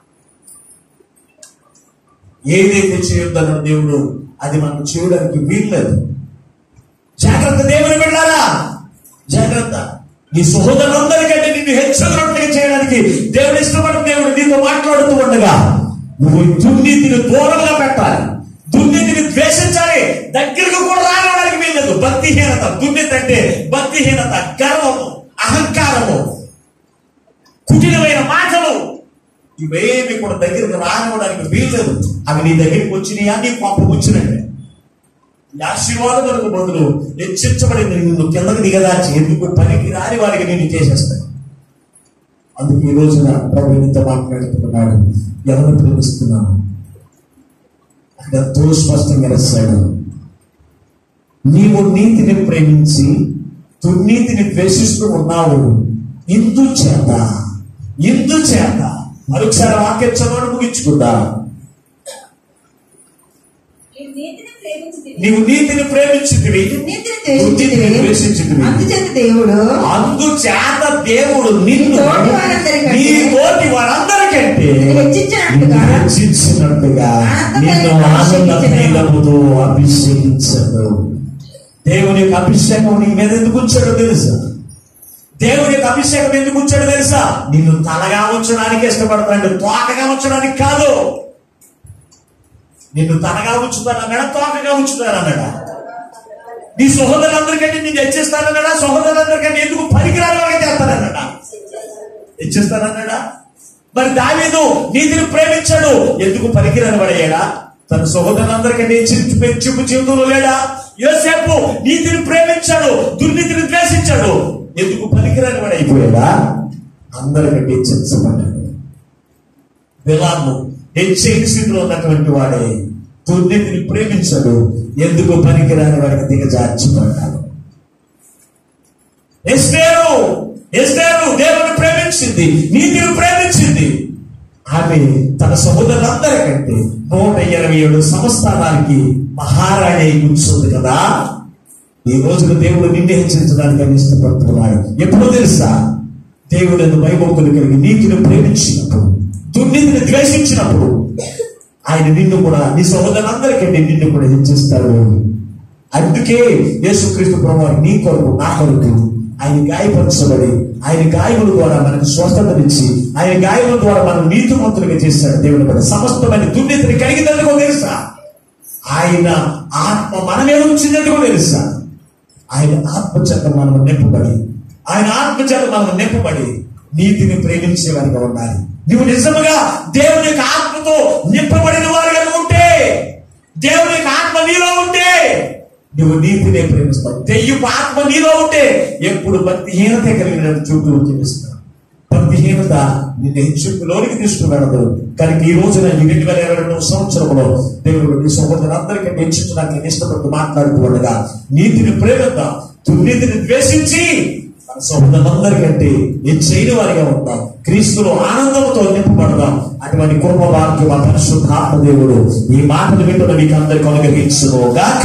ఏదైతే చేయొద్దన్న దేవుడు అది మనం చేయడానికి వీల్లేదు జాగ్రత్త దేవుని వెళ్ళారా జాగ్రత్త నీ సహోదరులందరికంటే నిన్ను హెచ్చరినట్లుగా చేయడానికి దేవుడు ఇష్టపడిన దేవుడు నీతో మాట్లాడుతూ ఉండగా నువ్వు దుర్నీతిని దూరంగా పెట్టాలి దుర్నీతిని ద్వేషించాలి దగ్గరకు కూడా రావడానికి వీల్లేదు భక్తిహీనత దుర్నీతి అంటే భక్తిహీనత గర్వము అహంకారము కుటిలమైన మాటలు ఇవేమి కూడా దగ్గరికి రానివ్వడానికి వీల్లేదు అవి నీ దగ్గరికి వచ్చినాయా నీ పంప వచ్చినట్టే ఈ ఆశీర్వాదములకు బదులు హెచ్చించబడింది నిన్ను కిందకి దిగదాచి ఎందుకు పనికి రాని వారికి నేను చేసేస్తాను అందుకు ఈ రోజున ప్రభు ఇంత మాట్లాడుతున్నాడు ఎవరిని ప్రేమిస్తున్నాను అక్కడ ఎంతో స్పష్టంగా రాశాడు నీవు నీతిని ప్రేమించి దుర్నీతిని ద్వేషిస్తూ ఉన్నావు ఇందు చేత ఇందు చేత మరొకసారి వాక్యం చదవడం ముగించుకుందా ఈ నీతిని ప్రేమించి నీవు నీతిని ప్రేమించుతివి దుర్నీతిని దుర్నీతిని ద్వేషించితివి. ద్వేషించుతివి అందుచేత దేవుడు అందుచేత దేవుడు నిన్ను తోటి వారందరికంటే నీ తోటి వారందరికంటే హెచ్చించినట్టుగా నిన్ను హెచ్చించినట్టుగా నిన్ను ఆనంద తైలముతో అభిషేకించడు దేవుని యొక్క అభిషేకం నీ మీద ఎందుకు ఉంచాడో తెలుసా దేవుని యొక్క అభిషేకం ఎందుకు ఉంచాడో తెలుసా నిన్ను తలగా ఉంచడానికి ఇష్టపడతాడు తోకగా ఉంచడానికి కాదు నిన్ను తలగా ఉంచుతానన్నాడా తోకగా ఉంచుతానన్నాడా నీ సహోదరులందరికంటే నేను హెచ్చిస్తానన్నాడా సహోదరులందరికంటే ఎందుకు పనికిరాని వాళ్ళకి చేస్తానన్నాడా హెచ్చిస్తానన్నాడా మరి దావీదు నీతిని ప్రేమించాడు ఎందుకు పనికిరాని పడయ్యాడా తన సహోదరులందరికంటే హెచ్చించి పెంచుకు జీవితంలో లేడా యోసేపు నీతిని ప్రేమించాడు దుర్నీతిని ద్వేషించాడు ఎందుకు పనికిరాని వాడు అయిపోయాడా అందరికంటే హెచ్చించబడ్డాడు బిలాము హెచ్చైన స్థితిలో ఉన్నటువంటి వాడే దుర్నీతిని ప్రేమించాడు ఎందుకు పనికిరాని వాడికి దిగజార్చిపడ్డాడు ఎస్టేరు ఎస్టేరు దేవుని ప్రేమించింది నీతిని ప్రేమించింది ఆమె తన సహోదరులందరికంటే నూట ఇరవై ఏడు సంస్థానానికి మహారాణి అయి కూర్చుంది కదా ఈ రోజున దేవుడు నిన్ను హెచ్చరించడానికి ఆయన ఇష్టపడుతున్నాడు ఎప్పుడో తెలుసా దేవుడు భయభక్తులు కలిగి నీతిని ప్రేమించినప్పుడు దుర్నీతిని ద్వేషించినప్పుడు ఆయన నిన్ను కూడా నీ సహోదరులందరికంటే నిన్ను కూడా హెచ్చిస్తాడు అందుకే యేసుక్రీస్తు ప్రభు నీ కొరకు నా కొరకు ఆయన గాయపరచబడి ఆయన గాయముల ద్వారా మనకు స్వస్థతనిచ్చి ఆయన గాయముల ద్వారా మనం నీతిమంతులుగా చేశాడు దేవుని కూడా సమస్తమైన దుర్నీతిని కలిగినందుకో తెలుసా ఆయన ఆత్మ మన మీద ఉంచినందుకో తెలుసా ఆయన ఆత్మ చేత మనం నింపబడి ఆయన ఆత్మ చేత మనం నింపబడి నీతిని ప్రేమించే వారిగా ఉండాలి నువ్వు నిజముగా దేవుని యొక్క ఆత్మతో నింపబడిన వారిగా ఉంటే దేవుని యొక్క ఆత్మ నీలో ఉంటే నువ్వు నీతినే ప్రేమిస్తావు దెయ్యపు ఆత్మ నీలో ఉంటే ఎప్పుడు భక్తిహీనత కలిగిన చూపులు చూపిస్తావు భక్తిహీనత నిన్ను హెచ్చుకులోనికి తీసుకువెళ్ళదు కానీ ఈ రోజున ఈ రెండు వేల ఇరవై రెండు సంవత్సరంలో దేవుడు నీ సహోదరులందరికీ హెచ్చించడానికి నేను ఇష్టపడుతూ మాట్లాడుతూ ఉండగా నీతిని ప్రేమిద్దాం దుర్నీతిని ద్వేషించి మన సహోదరులందరికంటే హెచ్చైన వారిగా ఉంటాం క్రీస్తులో ఆనందంతో నింపబడదాం అటువంటి కృప వాక్యం ఆ పరిశుద్ధాత్మ దేవుడు ఈ మాటలు వింటున్న మీకు అందరికి అనుగ్రహించును గాక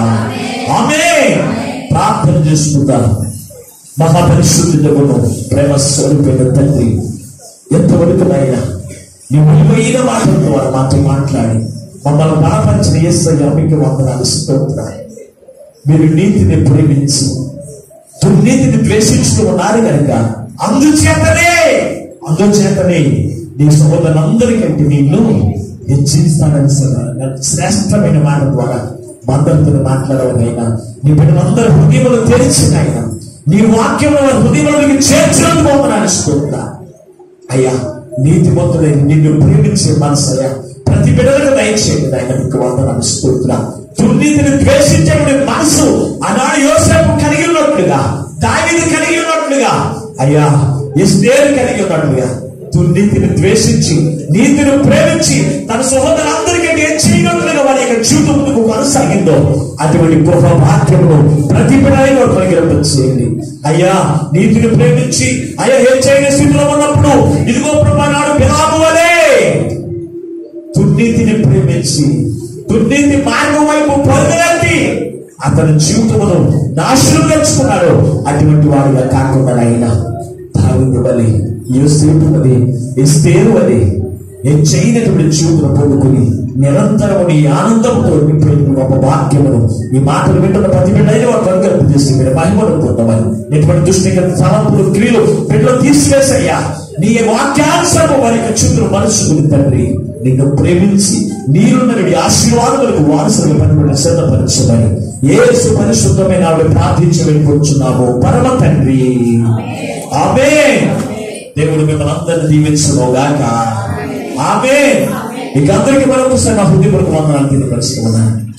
ఆమె ప్రార్థన చేసుకుందాం మహాపరిశుద్ధులను ప్రేమ స్వరూపైన తండ్రి ఎంతవరకు నాయన నీ విలువైన మాటల ద్వారా మాతో మాట్లాడి మమ్మల్ని బలపరిచిన ఏసయ్య మీకు వందనాలు స్తోత్రాలు మీరు నీతిని ప్రేమించి దుర్నీతిని ద్వేషిస్తూ ఉన్నారు కనుక అందుచేతనే అందుచేతనే నీ సహోదరులందరికంటే నిన్ను హెచ్చిస్తానని సరే శ్రేష్టమైన మాట ద్వారా మందరితో మాట్లాడవనైనా నీ బిడ్డలందరూ హృదయములు తెరిచినైనా నీ వాక్యముల హృదయములకు చేర్చినందుకు వందనాలు స్తోత్రా అయ్యా నీతిమంతుడైన నిన్ను ప్రేమించే మనసు అయ్యా ప్రతి బిడ్డలకు దయచేయండి ఆయన మీకు వందనాలు స్తోత్ర దుర్నీతిని ద్వేషించే మనసు ఆనాడు యోసేపు కలిగి ఉన్నట్లుగా దావిని కలిగి ఉన్నట్లుగా అయ్యా ఎస్దేరు కలిగి ఉన్నట్లుగా దుర్నీతిని ద్వేషించి నీతిని ప్రేమించి తన సహోదరులందరికంటే ఏం చేయనట్లుగా వారి యొక్క జీవితం ముందుకు కొనసాగిందో అటువంటి గృహ భాగ్యమును ప్రతి బిడ్డలో కలిగినట్టు చేయండి అయ్యా నీతిని ప్రేమించి అయ్యా ఏం చేయని స్థితిలో ఉన్నప్పుడు ఇదిగో ప్రభా నాడు బిలాము వలే దుర్నీతిని ప్రేమించి దుర్నీతి మార్గం వైపు పొందలేంటి అతని జీవితమును నాశనం తెచ్చుకున్నాడు అటువంటి వాడుగా కాకుండా ఆయన దావిందు వలె యోసేపు వలె ఎస్తేరు వలె నేను చేయనటువంటి జీవితం పొందుకుని నిరంతరం నీ ఆనందంతో నింపిన ఒక వాక్యమును ఈ మాటలు వింటున్న ప్రతి బిడ్డైన వారు కనుగొల్పు చేసి మీరు మహిమను పొందమని ఎటువంటి దృష్టిగత తలంపులు క్రియలు బిడ్డలు తీసివేసయ్యా నీ వాక్యానుసరము వారికి చుట్టూ మనసుకుని తండ్రి నిన్ను ప్రేమించి నీరున్నటువంటి ఆశీర్వాదములకు వారసులు పనిపడిన సిద్ధపరచమని ఏసు పరిశుద్ధమైన ఆవిడ ప్రార్థించి వెళ్ళిపోతున్నాము పరమ తండ్రి ఆమె దేవుడు మిమ్మల్ని అందరిని దీవించుకోగాక ఆమె ఇక అందరికి మరొకసారి నా హృదయపూర్వక వందనాలు తెలియపరుస్తున్నాను